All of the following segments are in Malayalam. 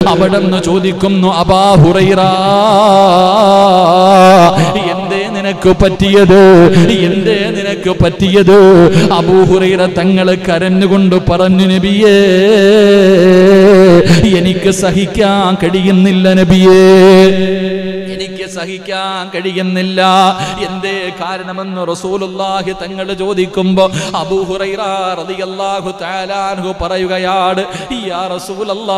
അവിടെ നിന്ന് ചോദിക്കുന്നു അബാ ഹുറൈറ എന്തേ നിനക്ക് പറ്റിയത് എന്തേ നിനക്ക് പറ്റിയത് അബൂഹുറൈറ തങ്ങൾ കരഞ്ഞുകൊണ്ട് പറഞ്ഞു നബിയേ എനിക്ക് സഹിക്കാൻ കഴിയുന്നില്ല നബിയേ എനിക്ക് സഹിക്കാൻ കഴിയുന്നില്ല എന്തേ കാരണമെന്ന് റസൂലുള്ളാഹി തങ്ങൾ ചോദിക്കുമ്പോ അബൂഹുറൈറ റളിയല്ലാഹു തആലാഹു പറയുകയാണ് യാ റസൂലല്ലാ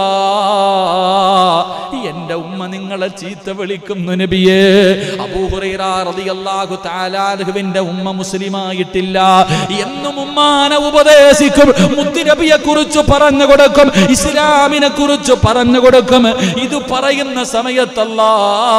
എന്റെ ഉമ്മ നിങ്ങളെ ചീത്ത വിളിക്കുന്നു നബിയേ അബൂഹുറൈറ റളിയല്ലാഹു തആലാഹുവിന്റെ ഉമ്മ മുസ്ലിമായിട്ടില്ല എന്നും ഉമ്മാനെ ഉപദേശിക്കും മുത്തുനബിയെ കുറിച്ച് പറഞ്ഞു കൊടുക്കും ഇസ്ലാമിനെ കുറിച്ച് പറഞ്ഞു കൊടുക്കും ഇത് പറയുന്ന സമയത്തല്ലാ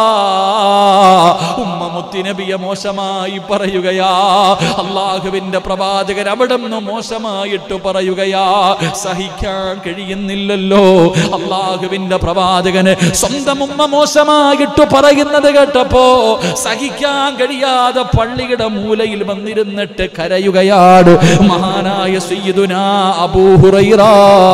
ഉമ്മ മുത്തുനബിയെ മോശമായി പറയുകയാ അള്ളാഹുവിന്റെ പ്രവാചകൻ അവിടെ നിന്ന് മോശമായിട്ട് പറയുകയാ സഹിക്കാൻ കഴിയുന്നില്ലല്ലോ അള്ളാഹുവിന്റെ പ്രവാചകന് സ്വന്തം ഉമ്മ മോശമായിട്ട് പറയുന്നത് കേട്ടപ്പോ സഹിക്കാൻ കഴിയാതെ പള്ളിയുടെ മൂലയിൽ വന്നിരുന്നിട്ട് കരയുകയാണ് മഹാനായ സയ്യിദുനാ അബൂഹുറൈറ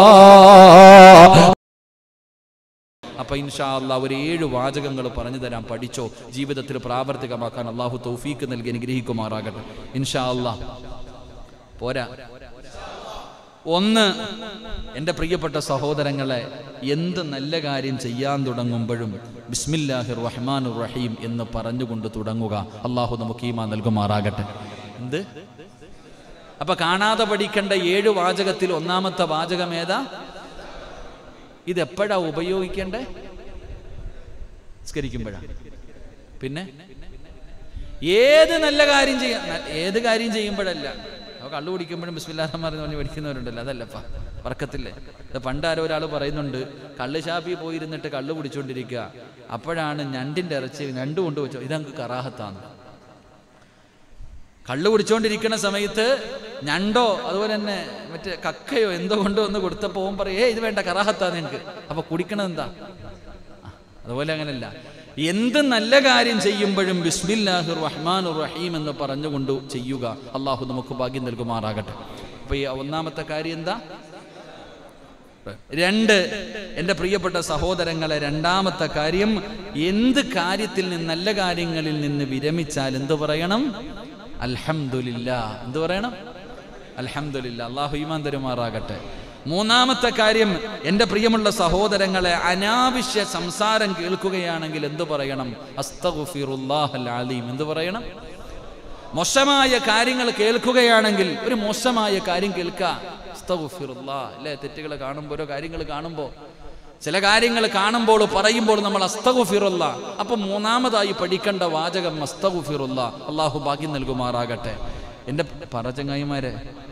അപ്പൊ ഇൻഷാ അല്ലാ ഒരു ഏഴ് വാചകങ്ങൾ പറഞ്ഞു തരാൻ പഠിച്ചോ ജീവിതത്തിൽ പ്രാവർത്തികമാക്കാൻ അള്ളാഹു തൗഫീക്ക് നൽകി അനുഗ്രഹിക്കുമാറാകട്ടെ ഇൻഷാ അല്ലാ പോരാ ഒന്ന് എൻ്റെ പ്രിയപ്പെട്ട സഹോദരങ്ങളെ എന്ത് നല്ല കാര്യം ചെയ്യാൻ തുടങ്ങുമ്പോഴും ബിസ്മില്ലാഹിർ റഹ്മാൻ റഹീം എന്ന് പറഞ്ഞുകൊണ്ട് തുടങ്ങുക അള്ളാഹു നമുക്ക് ഈമാ നൽകുമാറാകട്ടെ എന്ത് അപ്പൊ കാണാതെ പഠിക്കേണ്ട ഏഴ് വാചകത്തിൽ ഒന്നാമത്തെ വാചകം ഏതാ ഇത് എപ്പോഴാ ഉപയോഗിക്കേണ്ടേ സ്കരിക്കുമ്പോഴാ പിന്നെ ഏത് നല്ല കാര്യം ചെയ്യാൻ ഏത് കാര്യം ചെയ്യുമ്പോഴല്ല അവ കള്ളു കുടിക്കുമ്പോഴും ബിസ്മില്ലാ റഹ്മാൻ പറഞ്ഞ് പഠിക്കുന്നവരുണ്ടല്ലോ അതല്ലപ്പാ വർക്കത്തില്ലേ ഇത് പണ്ട് ആരോ ഒരാൾ പറയുന്നുണ്ട് കള്ള് ഷാപ്പി പോയിരുന്നിട്ട് കള്ളു കുടിച്ചുകൊണ്ടിരിക്കുക അപ്പോഴാണ് ഞണ്ടിന്റെ ഇറച്ചി ഞണ്ട് കൊണ്ടുവച്ചോ ഇതങ്ങ് കറാഹത്താണ് കള്ളു കുടിച്ചുകൊണ്ടിരിക്കുന്ന സമയത്ത് ഞണ്ടോ അതുപോലെ തന്നെ മറ്റേ കക്കയോ എന്തോ കൊണ്ടുവന്ന് കൊടുത്തപ്പോൾ ഓൻ പറയും ഏ ഇത് വേണ്ട കറാഹത്താ നിനക്ക് അപ്പൊ കുടിക്കണത് എന്താ ആ, അതുപോലെ അങ്ങനല്ല എന്ത് നല്ല കാര്യം ചെയ്യുമ്പോഴും ബിസ്മില്ലാഹിർ റഹ്മാൻ റഹീം എന്ന് പറഞ്ഞുകൊണ്ട് ചെയ്യുക അള്ളാഹു നമുക്ക് ഭാഗ്യം നൽകുമാറാകട്ടെ അപ്പൊ ഈ ഒന്നാമത്തെ കാര്യം എന്താ രണ്ട് എൻ്റെ പ്രിയപ്പെട്ട സഹോദരങ്ങളെ രണ്ടാമത്തെ കാര്യം എന്ത് കാര്യത്തിൽ നിന്ന് നല്ല കാര്യങ്ങളിൽ നിന്ന് വിരമിച്ചാൽ എന്ത് പറയണം അൽഹംദുലില്ല എന്ത് പറയണം അൽഹംദുലില്ല അള്ളാഹു ഈമാൻ തരുമാറാകട്ടെ മൂന്നാമത്തെ കാര്യം എൻ്റെ പ്രിയമുള്ള സഹോദരങ്ങളെ അനാവശ്യ സംസാരം കേൾക്കുകയാണെങ്കിൽ എന്ത് പറയണം അസ്തഗുഫിറുല്ലാഹൽ അലീം എന്ത് പറയണം മോശമായ കാര്യങ്ങൾ കേൾക്കുകയാണെങ്കിൽ ഒരു മോശമായ കാര്യം കേൾക്കുക അസ്തഗുഫിറുല്ലാ അല്ലേ തെറ്റുകൾ കാണുമ്പോൾ ഓരോ കാര്യങ്ങൾ കാണുമ്പോൾ ചില കാര്യങ്ങൾ കാണുമ്പോൾ പറയുമ്പോൾ നമ്മൾ അസ്തഗുഫിറുല്ല അപ്പൊ മൂന്നാമതായി പഠിക്കേണ്ട വാചകം അസ്തഗുഫിറുല്ല അള്ളാഹു ഭാഗ്യം നൽകുമാറാകട്ടെ എൻ്റെ പറചങ്ങായിമാരെ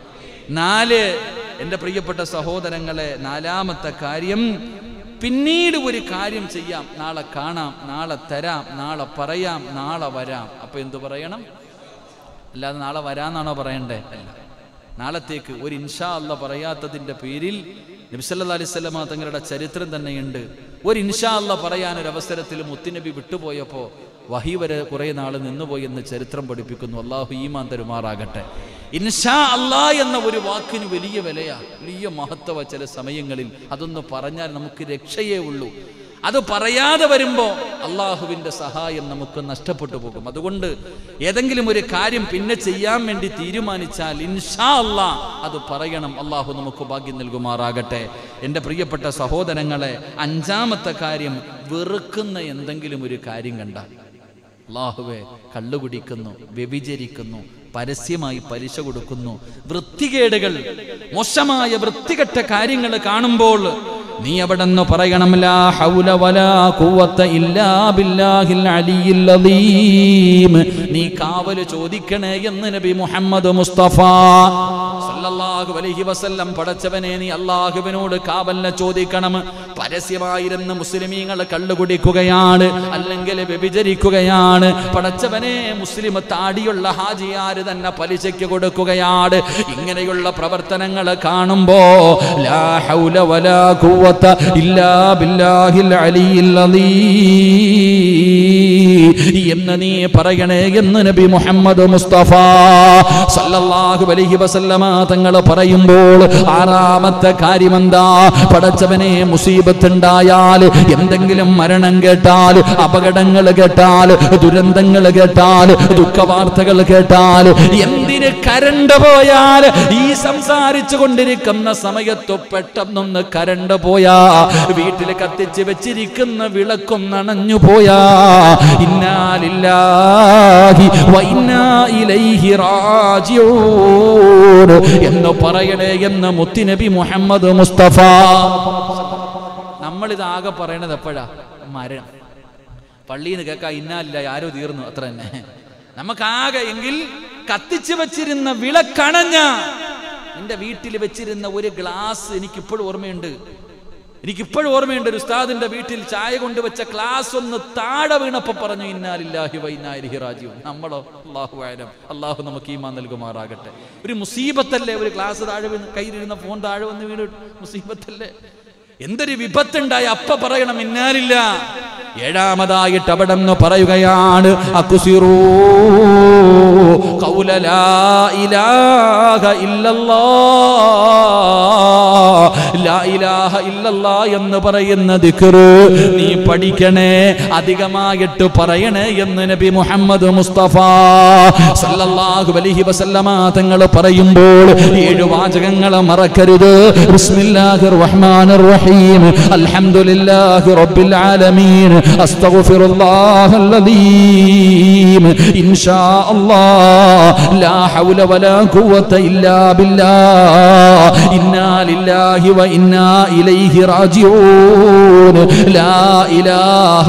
നാല് എൻ്റെ പ്രിയപ്പെട്ട സഹോദരങ്ങളെ നാലാമത്തെ കാര്യം പിന്നീട് ഒരു കാര്യം ചെയ്യാം നാളെ കാണാം നാളെ തരാം നാളെ പറയാം നാളെ വരാം അപ്പൊ എന്തു പറയണം അല്ലാതെ നാളെ വരാന്നാണോ പറയണ്ടേ അല്ല നാളത്തേക്ക് ഒരു ഇൻഷാ അല്ല പറയാത്തതിൻ്റെ പേരിൽ നബിസല്ലാ അലിസ്വല്ലമ തങ്ങളുടെ ചരിത്രം തന്നെയുണ്ട് ഒരു ഇൻഷാ അല്ല പറയാൻ ഒരു അവസരത്തിൽ മുത്തുനബി വിട്ടുപോയപ്പോൾ വഹി വരെ കുറേ നാൾ നിന്നുപോയി എന്ന് ചരിത്രം പഠിപ്പിക്കുന്നു അള്ളാഹു ഈമാൻ തരുമാറാകട്ടെ ഇൻഷാ അല്ലാ എന്ന ഒരു വാക്കിന് വലിയ വിലയാ വലിയ മഹത്വ ചില സമയങ്ങളിൽ അതൊന്ന് പറഞ്ഞാൽ നമുക്ക് രക്ഷയേ ഉള്ളൂ അത് പറയാതെ വരുമ്പോൾ അള്ളാഹുവിൻ്റെ സഹായം നമുക്ക് നഷ്ടപ്പെട്ടു പോകും അതുകൊണ്ട് ഏതെങ്കിലും ഒരു കാര്യം പിന്നെ ചെയ്യാൻ വേണ്ടി തീരുമാനിച്ചാൽ ഇൻഷാ അല്ലാ അത് പറയണം അള്ളാഹു നമുക്ക് ഭാഗ്യം നൽകുമാറാകട്ടെ എൻ്റെ പ്രിയപ്പെട്ട സഹോദരങ്ങളെ അഞ്ചാമത്തെ കാര്യം വെറുക്കുന്ന എന്തെങ്കിലും ഒരു കാര്യം കണ്ടാൽ അള്ളാഹുവെ കള്ളു കുടിക്കുന്നു വ്യഭിചരിക്കുന്നു പരസ്യമായി പലിശ കൊടുക്കുന്നു വൃത്തികേടുകൾ മോശമായ വൃത്തികെട്ട കാര്യങ്ങൾ കാണുമ്പോൾ നീ അവിടെ നിന്ന് പറയണം ലാ ഹൗല വലാ ഖുവത്ത ഇല്ലാ ബില്ലാഹിൽ അലിയിൽ അദീം നീ കാവല് ചോദിക്കണേ എന്ന് നബി മുഹമ്മദ് മുസ്തഫ സല്ലല്ലാഹു അലൈഹി വസല്ലം പടച്ചവനെ നീ അള്ളാഹുവിനോട് കാവലിനെ ചോദിക്കണം പരസ്യമായിരുന്ന മുസ്ലിമീങ്ങൾ കള്ളു കുടിക്കുകയാണ് അല്ലെങ്കിൽ വ്യഭിചരിക്കുകയാണ് പടച്ചവനെ മുസ്ലിം താടിയുള്ള ഹാജിയാര് തന്നെ പലിശയ്ക്ക് കൊടുക്കുകയാണ് ഇങ്ങനെയുള്ള പ്രവർത്തനങ്ങൾ കാണുമ്പോ ലാ ഹൗല വലാ ഖുവ ഖുവത ഇല്ലാ ബില്ലാഹിൽ അലിയിൽ അലീം എന്ന് നീ പറയണേ എന്ന് നബി മുഹമ്മദ് മുസ്തഫ സല്ലല്ലാഹു അലൈഹി വസല്ലമ തങ്ങൾ പറയുമ്പോൾ ആറാമത്തെ കാര്യമെന്താ പടച്ചവനെ മുസീബത്ത് ഉണ്ടായാൽ എന്തെങ്കിലും മരണം കേട്ടാൽ അപകടങ്ങൾ കേട്ടാൽ ദുരന്തങ്ങൾ കേട്ടാൽ ദുഃഖവാർത്തകൾ കേട്ടാൽ എന്തിന് കരണ്ട് പോയാൽ ഈ സംസാരിച്ചു കൊണ്ടിരിക്കുന്ന സമയത്ത് പെട്ടെന്നൊന്ന് കരണ്ട് പോയാ വീട്ടിൽ കത്തിച്ച് വെച്ചിരിക്കുന്ന വിളക്കും നനഞ്ഞു പോയാ ഇന്നാലില്ലാഹി വൈന്നാ ഇലൈഹി റാജിഊൻ എന്ന് പറയണേ എന്ന് മുത്തുനബി മുഹമ്മദ് മുസ്തഫ നമ്മളിത് ആകെ പറയണത് എപ്പോഴാ മരണം പള്ളിയിൽ നിന്ന് കേൾക്കാം ഇന്നാലില്ല ആരോ തീർന്നു അത്ര തന്നെ നമുക്കാകെ എങ്കിൽ കത്തിച്ചു വെച്ചിരുന്ന വിളക്കണഞ്ഞ എന്റെ വീട്ടിൽ വെച്ചിരുന്ന ഒരു ഗ്ലാസ് എനിക്കിപ്പോഴും ഓർമ്മയുണ്ട് എനിക്കിപ്പോഴും ഓർമ്മയുണ്ട് ഒരു ഉസ്താദിന്റെ വീട്ടിൽ ചായ കൊണ്ടുവച്ച ഗ്ലാസ് ഒന്ന് താഴെ വീണപ്പോ പറഞ്ഞു ഇന്നാലില്ലാഹി വൈനാരിഹി റാജീവ് നമ്മളോ അള്ളാഹു ആരം അള്ളാഹു നമുക്ക് ഈമാ നൽകുമാറാകട്ടെ ഒരു മുസീബത്തല്ലേ ഒരു ഗ്ലാസ് താഴെ വീണ് കയ്യിലിരുന്ന ഫോൺ താഴെ വന്ന് വീണ് മുസീബത്തല്ലേ എന്തൊരു വിപത്തുണ്ടായി അപ്പ പറയണം ഇന്നാലില്ല ഏഴാമതായിട്ട് അവിടെ നിന്ന് പറയുകയാണ് അക്കുസിറൂ ഖൗല ലാ ഇലാഹ ഇല്ലല്ലാഹ് ലാ ഇലാഹ ഇല്ലല്ലാ എന്ന് പറയുന്ന ദിക്റ് നീ പഠിക്കണേ അധികമായിട്ട് പറയണേ എന്ന് നബി മുഹമ്മദ് മുസ്തഫ സല്ലല്ലാഹു അലൈഹി വസല്ലമ തങ്ങൾ പറയുമ്പോൾ ഏഴ് വാചകങ്ങൾ മറക്കരുത് ബിസ്മില്ലാഹിർ റഹ്മാനിർ റഹീം അൽഹംദുലില്ലാഹി റബ്ബിൽ ആലമീൻ അസ്തഗ്ഫിറുല്ലാഹൽ അലീം ഇൻഷാ അല്ലാഹ് ലാ ഹൗല വലാ ഖുവത ഇല്ലാ ബില്ലാഹ് ഇന്നാ ലില്ലാഹി വ ഇന്നാ ഇലൈഹി റാജിഊൻ ലാ ഇലാഹ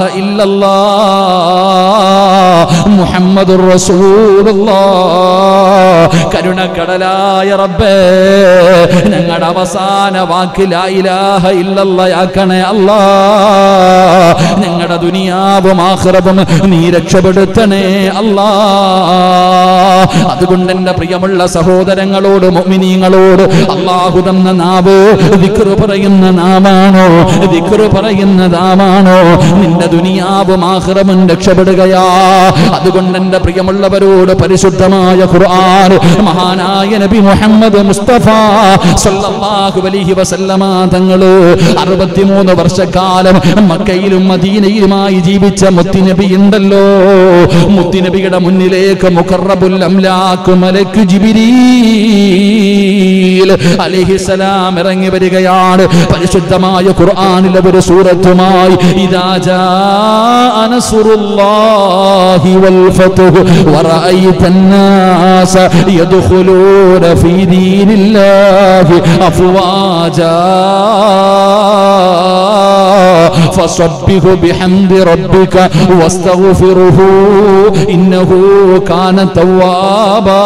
ഇല്ലല്ലാഹ് മുഹമ്മദുർ റസൂലുള്ളാഹ് കരുണക്കടലായ റബ്ബേ ഞങ്ങളുടെ അവസാന വാക്ക് ലാ ഇലാഹ ഇല്ലല്ലാഹ് അല്ലാ ഞങ്ങളുടെ ദുനിയാവും ആഖിറവും നീ രക്ഷപ്പെടുത്തണേ അല്ലാ അതുകൊണ്ട് എന്റെ പ്രിയമുള്ള സഹോദരങ്ങളോട് മുഅ്മിനീങ്ങളോട് അള്ളാഹു തന്ന നാവ് ദിക്റ് പറയുന്ന നാമാണോ ദിക്റ് പറയുന്ന നാമാണോ നിന്റെ ദുനിയാവും ആഖിറവും രക്ഷപ്പെടുകയാ അതുകൊണ്ട് എന്റെ പ്രിയമുള്ളവരോട് പരിശുദ്ധമായ ഖുർആൻ മഹാനായ നബി മുഹമ്മദ് മുസ്തഫ സല്ലല്ലാഹു അലൈഹി വസല്ലമ തങ്ങള് 63 വർഷക്കാലം മക്കയിലും മദീനയിലുമായി ജീവിച്ച മുത്തുനബി ഉണ്ടല്ലോ മുത്തുനബിയുടെ മുന്നിലേക്ക് മുഖറബുൽ അംലാക്ക് മലക്ക് ജിബിരീൽ അലൈഹിസലാം ഇറങ്ങി വരികയാണ് പരിശുദ്ധമായ ഖുർആനിലെ ഒരു സൂറത്തുമായി ഇദാ ജാഅ നസ്റുല്ലാഹി വൽ ഫത്ഹു വറഅയ്ത الناس يدخلون في دين الله أفواجا فصبه بحمد ربك واستغفره إنه كان توابا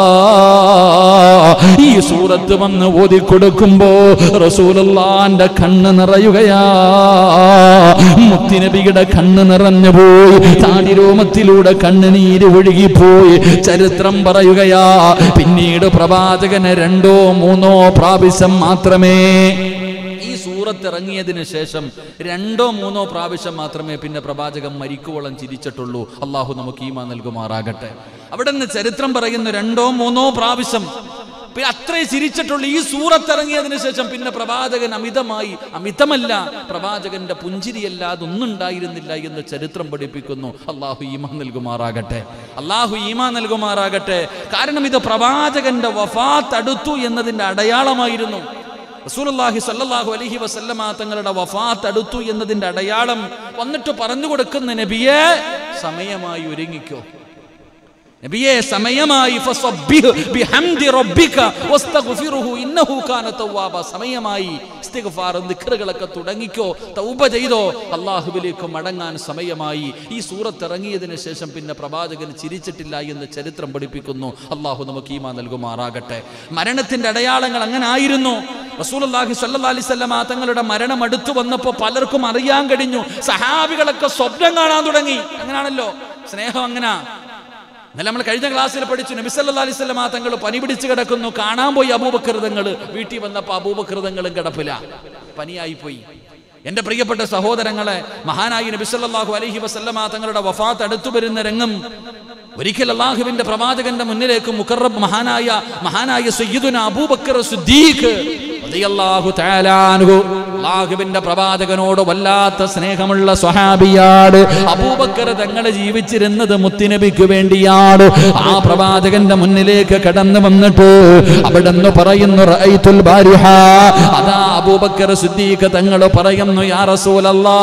ഈ സൂറത്ത് വന്ന് ഓതിക്കൊടുക്കുമ്പോ റസൂലുള്ളാന്റെ കണ്ണ് നിറയുകയാ മുത്തിനബിയുടെ കണ്ണ് നിറഞ്ഞു പോയി താടിരോമത്തിലൂടെ കണ്ണുനീര് ഒഴുകിപ്പോയി ചരിത്രം പറയുകയാ പിന്നീട് പ്രവാചകന് രണ്ടോ മൂന്നോ പ്രാവശ്യം മാത്രമേ ഈ സൂറത്ത് ഇറങ്ങിയതിന് ശേഷം രണ്ടോ മൂന്നോ പ്രാവശ്യം മാത്രമേ പിന്നെ പ്രവാചകൻ മരിക്കുവോളം ചിരിച്ചിട്ടുള്ളൂ അള്ളാഹു നമുക്ക് ഈമ നൽകുമാറാകട്ടെ അവിടെ നിന്ന് ചരിത്രം പറയുന്നു രണ്ടോ മൂന്നോ പ്രാവശ്യം പിന്നെ അത്രേ ചിരിച്ചിട്ടുള്ളൂ ഈ സൂറത്ത് ഇറങ്ങിയതിന് ശേഷം പിന്നെ പ്രവാചകൻ അമിതമായി അമിതമല്ല പ്രവാചകന്റെ പുഞ്ചിരിയല്ലാതെ ഒന്നും ഉണ്ടായിരുന്നില്ല എന്ന് ചരിത്രം പഠിപ്പിക്കുന്നു അള്ളാഹു ഈമാ നൽകുമാറാകട്ടെ അള്ളാഹു ഈമാ നൽകുമാറാകട്ടെ കാരണം ഇത് പ്രവാചകന്റെ വഫാത്ത് അടുത്തു എന്നതിന്റെ അടയാളമായിരുന്നു റസൂലുള്ളാഹി സ്വല്ലല്ലാഹു അലൈഹി വസല്ലമ തങ്ങളുടെ വഫാത്ത് അടുത്തു എന്നതിന്റെ അടയാളം വന്നിട്ട് പറഞ്ഞു കൊടുക്കുന്ന നബിയെ സമയമായി ഒരുങ്ങിക്കോ നബിയെ സമയമായി ഫസബ്ബിഹ് ബിഹംദി റബ്ബിക വസ്തഗ്ഫിറുഹു ഇന്നഹു കാന തവ്വാബ സമയമായി ഇസ്തിഗ്ഫാർ ദിക്റുകളൊക്കെ തുടങ്ങിക്കോ തൗബ ചെയ്തോ അള്ളാഹുവിലേക്ക് മടങ്ങാൻ സമയമായി ഈ സൂറത്ത് ഇറങ്ങിയതിന് ശേഷം പിന്നെ പ്രവാചകൻ ചിരിച്ചിട്ടില്ല എന്ന് ചരിത്രം പഠിപ്പിക്കുന്നു അള്ളാഹു നമുക്ക് ഈമാ നൽകുമാറാകട്ടെ മരണത്തിന്റെ അടയാളങ്ങൾ അങ്ങനെ ആയിരുന്നു റസൂലുള്ളാഹി സ്വല്ലല്ലാഹി അലൈഹി വസല്ലമ തങ്ങളുടെ മരണം അടുത്തു വന്നപ്പോൾ പലർക്കും അറിയാൻ കഴിഞ്ഞു സഹാബികളൊക്കെ സ്വപ്നം കാണാൻ തുടങ്ങി അങ്ങനാണല്ലോ സ്നേഹം അങ്ങനാ എന്നല്ല നമ്മൾ കഴിഞ്ഞ ക്ലാസ്സിൽ പഠിച്ചു നബിസല്ലാ അലിസ്ലാം തങ്ങൾ പനി പിടിച്ച് കിടക്കുന്നു കാണാൻ പോയി അബൂബക്കൃതങ്ങൾ വീട്ടിൽ വന്നപ്പോൾ അബൂബക്കൃതങ്ങളും കിടപ്പില്ല പനിയായി പോയി എന്റെ പ്രിയപ്പെട്ട സഹോദരങ്ങളെ മഹാനായി നബിസല്ലാഹു അലഹി വസല്ലമ തങ്ങളുടെ വഫാത്ത് അടുത്തു വരുന്ന രംഗം ഒരിക്കൽ അള്ളാഹുവിന്റെ പ്രവാചകന്റെ മുന്നിലേക്ക് മുക്കറബ് മഹാനായ മഹാനായ സയ്യിദുന അബൂബക്കർ സിദ്ദീഖ് റളിയല്ലാഹു തആല അൻഹു അള്ളാഹുവിന്റെ പ്രവാചകനോട് വല്ലാത്ത സ്നേഹമുള്ള സ്വഹാബിയാണ് അബൂബക്കർ തങ്ങളെ ജീവിച്ചിരുന്നത് മുത്തുനബിക്ക് വേണ്ടിയാണ് ആ പ്രവാചകന്റെ മുന്നിലേക്ക് കടന്നു വന്നിട്ട് അവിടെ നിന്ന് പറയുന്നു റഅയ്തുൽ ബാരിഹ അതാ അബൂബക്കർ സിദ്ദീഖ് തങ്ങൾ പറയുന്നു യാ റസൂലല്ലാ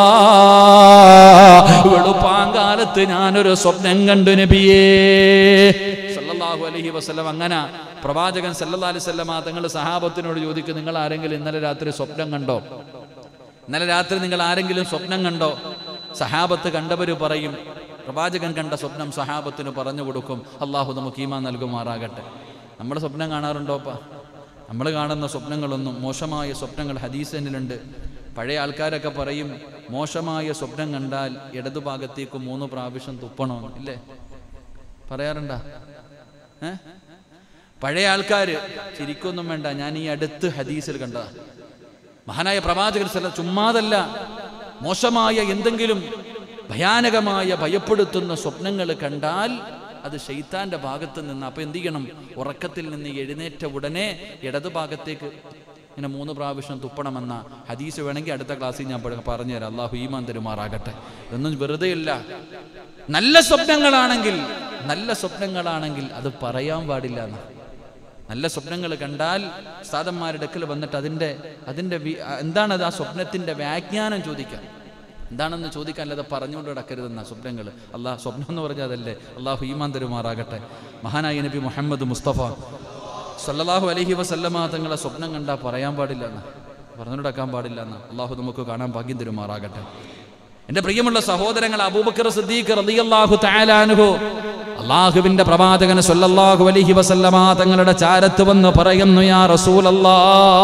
വെളുപ്പാങ്കാലത്ത് ഞാനൊരു സ്വപ്നം കണ്ടു നബിയേ സല്ലല്ലാഹു അലൈഹി വസല്ലം അങ്ങനെ പ്രവാചകൻ സല്ലല്ലാഹു അലൈഹി വസല്ലമ തങ്ങൾ സഹാബത്തിനോട് ചോദിക്കും നിങ്ങൾ ആരെങ്കിലും ഇന്നലെ രാത്രി സ്വപ്നം കണ്ടോ ഇന്നലെ രാത്രി നിങ്ങൾ ആരെങ്കിലും സ്വപ്നം കണ്ടോ സഹാബത്ത് കണ്ടവര് പറയും പ്രവാചകൻ കണ്ട സ്വപ്നം സഹാബത്തിന് പറഞ്ഞു കൊടുക്കും അള്ളാഹു നമുക്ക് ഈമാൻ നൽകുമാറാകട്ടെ നമ്മൾ സ്വപ്നം കാണാറുണ്ടോപ്പാ നമ്മൾ കാണുന്ന സ്വപ്നങ്ങളൊന്നും മോശമായ സ്വപ്നങ്ങൾ ഹദീസനിലുണ്ട് പഴയ ആൾക്കാരൊക്കെ പറയും മോശമായ സ്വപ്നം കണ്ടാൽ ഇടതുഭാഗത്തേക്ക് മൂന്ന് പ്രാവശ്യം തുപ്പണോ ഇല്ലേ പറയാറുണ്ടാ ഏ പഴയ ആൾക്കാര് ചിരിക്കൊന്നും വേണ്ട ഞാൻ ഈ അടുത്ത് ഹദീസിൽ കണ്ടതാ മഹാനായ പ്രവാചകൻ സല്ല ചുമ്മാതല്ല മോശമായ എന്തെങ്കിലും ഭയാനകമായ ഭയപ്പെടുത്തുന്ന സ്വപ്നങ്ങൾ കണ്ടാൽ അത് ഷെയ്ത്താന്റെ ഭാഗത്ത് നിന്ന് അപ്പൊ എന്ത് ചെയ്യണം ഉറക്കത്തിൽ നിന്ന് എഴുന്നേറ്റ ഉടനെ ഇടതു ഭാഗത്തേക്ക് ഇങ്ങനെ മൂന്ന് പ്രാവശ്യം തുപ്പണമെന്ന ഹദീസ് വേണമെങ്കിൽ അടുത്ത ക്ലാസ്സിൽ ഞാൻ പ- പറഞ്ഞുതരാം അള്ളാഹു ഈമാൻ തരുമാറാകട്ടെ ഇതൊന്നും വെറുതെ ഇല്ല നല്ല സ്വപ്നങ്ങളാണെങ്കിൽ നല്ല സ്വപ്നങ്ങളാണെങ്കിൽ അത് പറയാൻ പാടില്ല എന്ന് നല്ല സ്വപ്നങ്ങൾ കണ്ടാൽ ഉസ്താദന്മാരുടെ അടുക്കൽ വന്നിട്ട് അതിൻ്റെ അതിൻ്റെ വി- എന്താണത് ആ സ്വപ്നത്തിൻ്റെ വ്യാഖ്യാനം ചോദിക്കാം എന്താണെന്ന് ചോദിക്കാൻ അല്ലാതെ പറഞ്ഞുകൊണ്ട് കിടക്കരുതെന്ന സ്വപ്നങ്ങൾ അള്ളാഹ് സ്വപ്നം എന്ന് പറഞ്ഞാൽ അതല്ലേ അള്ളാഹു ഈമാൻ തരുമാറാകട്ടെ മഹാനായ നബി മുഹമ്മദ് മുസ്തഫ സല്ലല്ലാഹു അലൈഹി വസല്ലമ തങ്ങളെ സ്വപ്നം കണ്ടാൽ പറയാൻ പാടില്ല എന്ന് പറഞ്ഞുകൊടുക്കാൻ പാടില്ല എന്ന് അള്ളാഹു നമുക്ക് കാണാൻ ഭാഗ്യം തരുമാറാകട്ടെ എന്റെ പ്രിയമുള്ള സഹോദരങ്ങൾ അബൂബക്കർ സിദ്ദീഖ് റളിയല്ലാഹു തആല അൻഹു അള്ളാഹുവിന്റെ പ്രവാചകൻ സല്ലല്ലാഹു അലൈഹി വസല്ലമ തങ്ങളുടെ ചാരത്ത് വന്ന് പറയുന്നു യാ റസൂലല്ലാ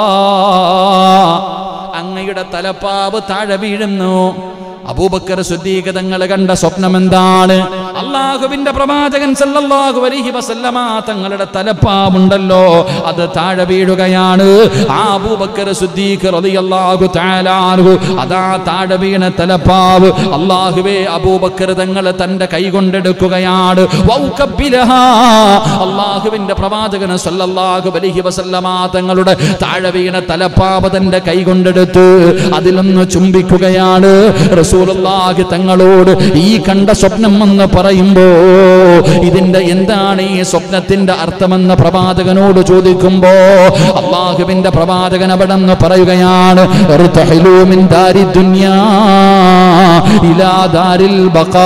അങ്ങയുടെ തലപ്പാവ് താഴെ വീഴുന്നു അബൂബക്കർ സിദ്ദീഖ് തങ്ങൾ കണ്ട സ്വപ്നം എന്താണ് അള്ളാഹുവിന്റെ പ്രവാചകൻ സല്ലല്ലാഹു അലൈഹി വസല്ലമ തങ്ങളുടെ തലപ്പാവുണ്ടല്ലോ അത് താഴെ വീഴുകയാണ് ആ അബൂബക്കർ സിദ്ദീഖ് റളിയല്ലാഹു തആല അൻഹു അതാ താഴെ വീണ തലപ്പാവ് അള്ളാഹുവേ അബൂബക്കർ തങ്ങൾ തന്റെ കൈ കൊണ്ടെടുക്കുകയാണ് വൗകബ്ബിലഹാ. അള്ളാഹുവിന്റെ പ്രവാചകൻ സല്ലല്ലാഹു അലൈഹി വസല്ലമ തങ്ങളുടെ താഴെ വീണ തലപ്പാവ് തന്റെ കൈ കൊണ്ടെടുത്ത് അതിലൊന്ന് ചുംബിക്കുകയാണ് റസൂലുള്ളാഹി തങ്ങളോട് ഈ കണ്ട സ്വപ്നം എന്ന് പറയുമ്പോ ഇതിന്റെ എന്താണ് ഈ സ്വപ്നത്തിന്റെ അർത്ഥമെന്ന് പ്രവാചകനോട് ചോദിക്കുമ്പോ അള്ളാഹുവിന്റെ പ്രവാചകൻ അവിടെ നിന്ന് പറയുകയാണ് "ഇർതഹിലൂ മിൻ ദാരി ദുനിയാ ഇലാ ദാരിൽ ബഖാ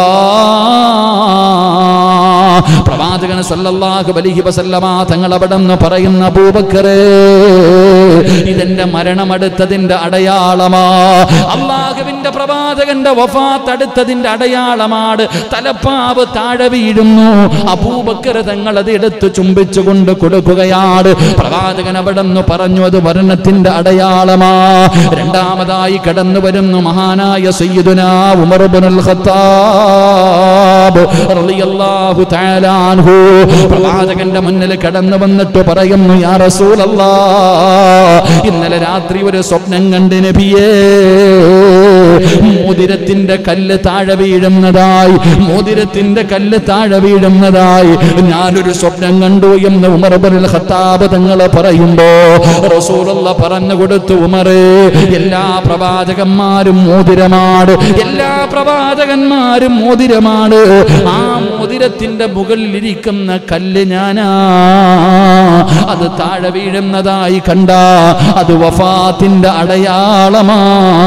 പ്രവാചകൻ സല്ലല്ലാഹു അലൈഹി വസല്ലമ തങ്ങൾ അവിടെ നിന്ന് പറയുന്ന അബൂബക്കറേ ഇതെന്റെ മരണം അടുത്തതിന്റെ അടയാളമാ അള്ളാഹുവിന്റെ പ്രവാചകന്റെ വഫാത്ത് അടുത്തതിന്റെ അടയാളമാണ് തലപ്പാവ് താഴെ വീഴുന്നു അബൂബക്കർ തങ്ങൾ അത് എടുത്ത് ചുംബിച്ചുകൊണ്ട് കൊടുക്കുകയാണ് പ്രവാചകൻ അവിടെ നിന്ന് പറഞ്ഞു അത് മരണത്തിന്റെ അടയാളമാ രണ്ടാമതായി കടന്നു വരുന്നു മഹാനായ സയ്യിദുനാ ഉമർ ഇബ്നുൽ ഖത്താബ് റളിയല്ലാഹു തആല അൻഹു പ്രവാചകന്റെ മുന്നിൽ കടന്നു വന്നിട്ട് പറയുന്നു യാ റസൂലല്ലാ ഇന്നലെ രാത്രി ഒരു സ്വപ്നം കണ്ട് നബിയേ മോതിരത്തിന്റെ കല്ല് താഴെ വീഴുന്നതായി മോതിരത്തിന്റെ കല്ല് താഴെ വീഴുന്നതായി ഞാനൊരു സ്വപ്നം കണ്ടു എന്ന് ഉമർ ഇബ്നുൽ ഖത്താബ് തങ്ങൾ പറയുമ്പോ റസൂലുള്ള പറഞ്ഞു കൊടുത്തു ഉമറേ എല്ലാ പ്രവാചകന്മാരും മോതിരമാണ് എല്ലാ പ്രവാചകന്മാരും മോതിരമാണ് ആ മോതിരത്തിന്റെ മുകളിൽ ഇരിക്കുന്ന കല്ല് ഞാനാ അത് താഴെ വീഴുന്നതായി കണ്ട അത് വഫാത്തിന്റെ അടയാളമാ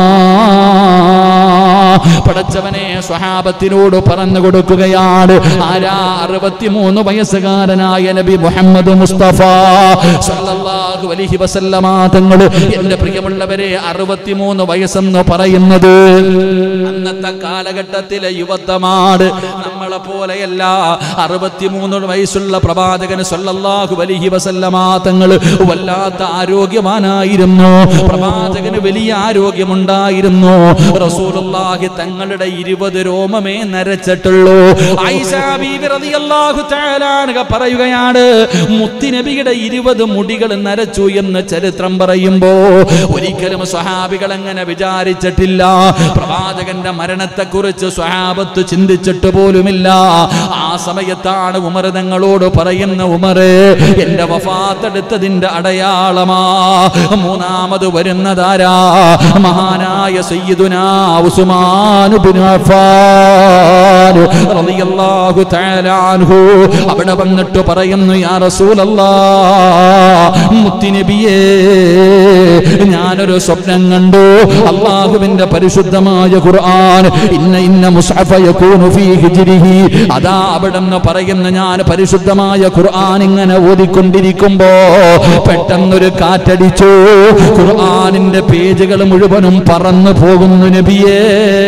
പടച്ചവനെ സ്വഹാബത്തിനോട് പറഞ്ഞു കൊടുക്കുകയാണ് ആരാ അറുപത്തിമൂന്ന് വയസ്സുകാരനായ നബി മുഹമ്മദ് മുസ്തഫ സല്ലല്ലാഹു അലൈഹി വസല്ലമ തങ്ങൾ എന്റെ പ്രിയമുള്ളവരെ അറുപത്തിമൂന്ന് വയസ്സെന്ന് പറയുന്നത് അന്നത്തെ കാലഘട്ടത്തിലെ യുവത്വമാണ് നമ്മളെ പോലെയല്ല അറുപത്തിമൂന്ന് വയസ്സുള്ള പ്രവാചകന് സല്ലല്ലാഹു അലൈഹി വസല്ലമ തങ്ങൾ വല്ലാത്ത ആരോഗ്യവാനായിരുന്നു പ്രവാചകന് വലിയ ആരോഗ്യമുണ്ടായിരുന്നു റസൂലുള്ളാഹി റസൂലുള്ളാഹി തങ്ങളുടെ ഇരുപത് രോമമേ നരച്ചിട്ടുള്ളൂ ആയിഷ ബീവി റളിയല്ലാഹു തആല അൻഹ പറയുകയാണ് മുത്തുനബിയുടെ ഇരുപത് മുടികൾ നരച്ചു എന്ന് ചരിത്രം പറയുമ്പോ ഒരിക്കലും സ്വഹാബികൾ അങ്ങനെ വിചാരിച്ചിട്ടില്ല പ്രവാചകന്റെ മരണത്തെക്കുറിച്ച് സ്വഹാബത്ത് ചിന്തിച്ചിട്ട് പോലുമില്ല ആ സമയത്താണ് ഉമർ തങ്ങളോട് പറയുന്ന ഉമറ് എന്റെ വഫാത്തെടുത്തതിന്റെ അടയാളമാ മൂന്നാമത് വരുന്നതാരാ മഹാനായ സയ്യിദുനാ ഉസ്മാൻ ഇബ്നു അഫ്ഫാൻ റളിയല്ലാഹു തആല അൻഹു അവിടെ വന്നിട്ട് പറയുന്നു യാ റസൂലല്ലാ മുത്തുനബിയേ ഞാനൊരു സ്വപ്നം കണ്ടു അള്ളാഹുവിന്റെ പരിശുദ്ധമായ ഖുർആൻ ഇന്ന ഇന്ന മുസ്ഹഫ യകൂനു ഫീ ഹിജ്രിഹി അതാ അവിടെ നിന്ന് പറയുന്ന ഞാൻ പരിശുദ്ധമായ ഖുർആൻ ഇങ്ങനെ ഓതിക്കൊണ്ടിരിക്കുമ്പോ പെട്ടെന്നൊരു കാറ്റടിച്ചു ഖുർആനിന്റെ പേജുകൾ മുഴുവനും പറന്നു പോകുന്നു നബിയേ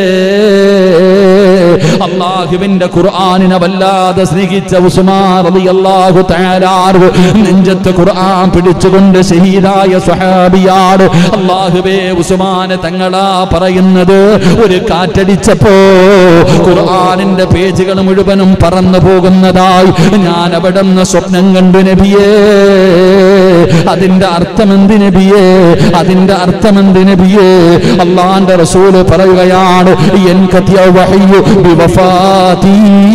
അള്ളാഹുവിന്റെ ഖുർആനിനെ വല്ലാതെ സ്നേഹിച്ച ഉസ്മാൻ റളിയല്ലാഹു തആല അൻഹു നെഞ്ചത്ത് ഖുർആൻ പിടിച്ചുകൊണ്ട് ഷഹീദായ സ്വഹാബിയാണ് അള്ളാഹുവേ ഉസ്മാൻ തങ്ങളാ പറയുന്നത് ഒരു കാറ്റടിച്ചപ്പോ ഖുർആനിന്റെ പേജുകൾ മുഴുവനും പറന്നു പോകുന്നതായി ഞാൻ അവിടെ നിന്ന് സ്വപ്നം കണ്ടു നബിയേ അതിന്റെ അർത്ഥമെന്ത് നബിയേ അതിന്റെ അർത്ഥമെന്ത് നബിയേ അള്ളാന്റെ റസൂല് പറയുകയാണ് എൻ കത്തിയ വഹയ്യു ബിവഫാതീ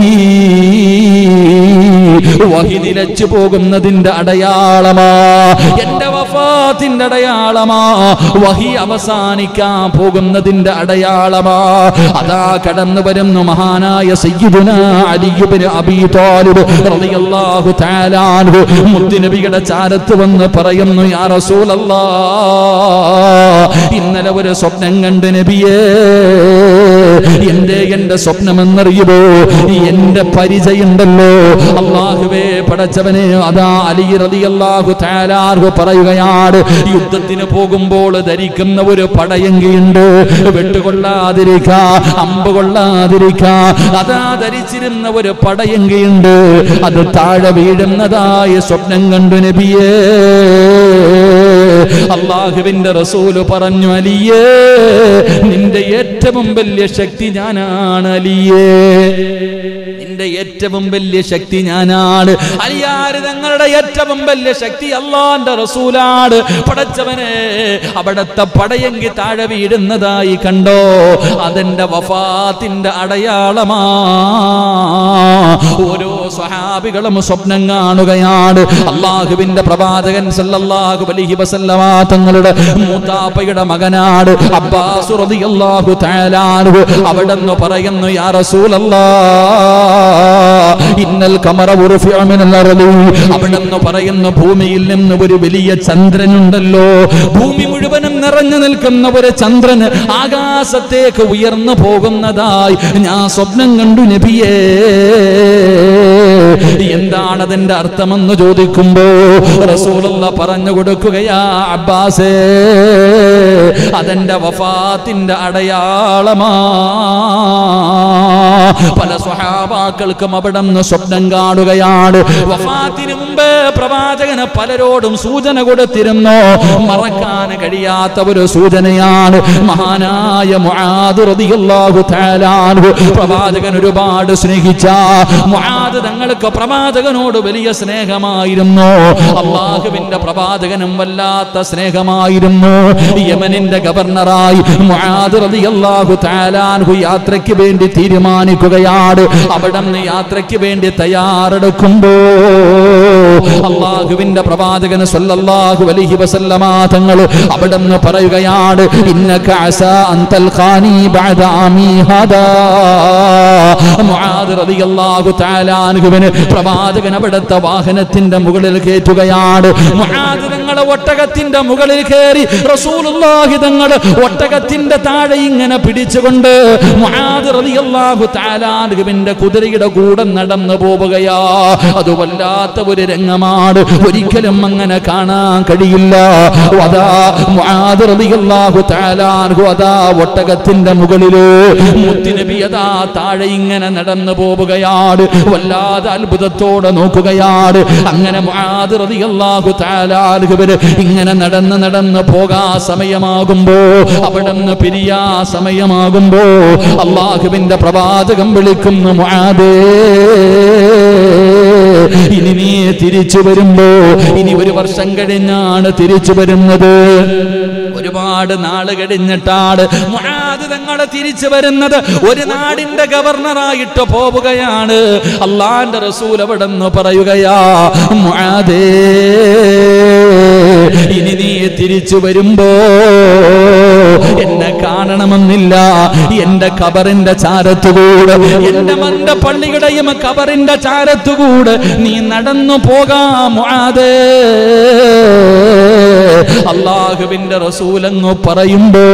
വഹി നിലച്ചു പോകുന്നതിന്റെ അടയാളമാ എന്റെ വഫാത്തിന്റെ അടയാളമാ വഹി അവസാനിക്കാൻ പോകുന്നതിന്റെ അടയാളമാ അതാ കടന്നു വരുന്നു മഹാനായ സയ്യിദുന അലിയുബിന് അബീ താലിബ് റളിയല്ലാഹു തആല അൻഹു മുത്തുനബിയുടെ ചാരത്ത് വന്ന് പറയുന്നു യാ റസൂലല്ലാ ഇന്നലെ ഒരു സ്വപ്നം കണ്ട് നബിയേ എന്റെ എന്റെ സ്വപ്നം എന്നറിയുമോ എന്റെ പരിചയുണ്ടല്ലോ അള്ളാഹുവേ പടച്ചവനെ അതാ അലി റളിയല്ലാഹു തആലാഹു പറയുകയാണ് യുദ്ധത്തിന് പോകുമ്പോൾ ധരിക്കുന്ന ഒരു പടയങ്കിയുണ്ട് വെട്ടുകൊള്ളാതിരിക്കാ അമ്പ് കൊള്ളാതിരിക്കാ അതാ ധരിച്ചിരുന്ന ഒരു പടയങ്കിയുണ്ട് അത് താഴെ വീഴുന്നതായ സ്വപ്നം കണ്ടു നബിയേ അള്ളാഹുവിന്റെ റസൂല് പറഞ്ഞു അലിയേ നിന്റെ ഏറ്റവും വലിയ ശക്തി ഞാനാണ് അലിയേ നിന്റെ ഏറ്റവും വലിയ ശക്തി ഞാനാണ് അലിയാര് തങ്ങളുടെ ഏറ്റവും വലിയ ശക്തി അള്ളാന്റെ റസൂലാണ് പടച്ചവനെ അവിടത്തെ പടയെങ്കി താഴെ വീഴുന്നതായി കണ്ടോ അതെന്റെ വഫാത്തിന്റെ അടയാളമാ ഓരോ സ്വഹാബികളും സ്വപ്നം കാണുകയാണ് അള്ളാഹുവിന്റെ പ്രവാചകൻ സല്ലല്ലാഹു അലൈഹി വസല്ലമ തങ്ങളുടെ മൂത്താപ്പയുടെ മകനാണ് അബ്ബാസ് റളിയല്ലാഹു തആല അൻഹു അവിടെന്ന് പറയുന്നു യാ റസൂലല്ലാഹ് ഇന്നൽ കമറ ഉർഫിഅ മിനൽ അർളി അവിടെന്ന് പറയുന്നു ഭൂമിയിൽ നിന്ന് ഒരു വലിയ ചന്ദ്രനുണ്ടല്ലോ ഭൂമി മുഴുവനും നിറഞ്ഞു നിൽക്കുന്ന ഒരു ചന്ദ്രന് ആകാശത്തേക്ക് ഉയർന്നു പോകുന്നതായി ഞാൻ സ്വപ്നം കണ്ടു നബിയേ എന്താണ് അതിന്റെ അർത്ഥമെന്ന് ചോദിക്കുമ്പോ റസൂലുള്ള പറഞ്ഞു കൊടുക്കുകയാ അബ്ബാസേ അതെന്റെ വഫാത്തിന്റെ അടയാളമാ പല സ്വഹാബാക്കൾക്കും അവിടെ നിന്ന് സ്വപ്നം കാണുകയാണ് വഫാത്തിന് മുമ്പ് പ്രവാചകന് പലരോടും സൂചന കൊടുത്തിരുന്നു മറക്കാൻ കഴിയാത്ത ഒരു സൂചനയാണ് മഹാനായ മുആദ് റളിയല്ലാഹു തആല അൻഹു പ്രവാചകൻ ഒരുപാട് സ്നേഹിച്ച മുആദ് തങ്ങൾക്ക് പ്രവാചകനോട് വലിയ സ്നേഹമായിരുന്നു അള്ളാഹുവിന്റെ പ്രവാചകനും വല്ലാത്ത സ്നേഹമായിരുന്നു യമനിന്റെ ഗവർണറായി മുആദ് റളിയല്ലാഹു തആല അൻഹു യാത്രയ്ക്ക് വേണ്ടി തീരുമാനിക്കുകയാണ് അവിടെ നിന്ന് യാത്രയ്ക്ക് വേണ്ടി തയ്യാറെടുക്കുമ്പോ അള്ളാഹുവിന്റെ പ്രവാചകന് സല്ലല്ലാഹു അലൈഹി വസല്ലമ തങ്ങൾ അവിടെ നിന്ന് പറയുകയാണ് ഇന്നക അസാ അൻ തൽഖാനി ബഅദ ആമി ഹദാ മുആദ് റളിയല്ലാഹു തആല അൻഹുവിന് പ്രവാചകൻ അവിടുത്തെ വാഹനത്തിന്റെ മുകളിൽ കയറ്റുകയാണ് മുആദ് തങ്ങൾ ഒട്ടകത്തിന്റെ മുകളിൽ കയറി റസൂലുള്ളാഹി തങ്ങൾ ഒട്ടകത്തിന്റെ താഴെ ഇങ്ങനെ പിടിച്ചുകൊണ്ട് മുആദ് റളിയല്ലാഹു തആല അൻഹുവിന്റെ കുതിരയുടെ കൂടെ നടന്നു പോവുകയാ അത് വല്ലാത്ത ഒരു രംഗമാണ് ഒരിക്കലും അങ്ങനെ കാണാൻ കഴിയില്ല അതാ മുആദ് റളിയല്ലാഹു തആല അൻഹു അതാ ഒട്ടകത്തിന്റെ മുകളില് മുത്തുനബി അതാ താഴെ ഇങ്ങനെ നടന്നു പോവുകയാണ് വല്ലാതെ അത്ഭുതത്തോടെ നോക്കുകയാണ് അങ്ങനെ മുആദ് റളിയല്ലാഹു തആല അൻഹു അള്ളാഹുവര് ഇങ്ങനെ നടന്ന് നടന്ന് പോകാ സമയമാകുമ്പോ അവിടെ നിന്ന് പിരിയാ സമയമാകുമ്പോ അള്ളാഹുവിന്റെ പ്രവാചകം വിളിക്കുന്നു മുആദേ ഇനി നീ തിരിച്ചു വരുമ്പോ ഇനി ഒരു വർഷം കഴിഞ്ഞാണ് തിരിച്ചു വരുന്നത് ഒരുപാട് നാള് കഴിഞ്ഞിട്ടാണ് മുആദ് തങ്ങളെ തിരിച്ചു വരുന്നത് ഒരു നാടിന്റെ ഗവർണറായിട്ട് പോവുകയാണ് അള്ളാന്റെ റസൂൽ അവിടെ നിന്ന് പറയുകയാ മുആദേ ഇനി നീ തിരിച്ചു വരുമ്പോ എന്നെ കാണണമെന്നില്ല എന്റെ കബറിന്റെ ചാരത്തുകൂടെ എന്റെ മന്ദ പള്ളിയുടെയും കബറിന്റെ ചാരത്തുകൂടെ നീ നടന്നു പോകാം മുആദേ അള്ളാഹുവിന്റെ റസൂലങ്ങ് പറയുമ്പോ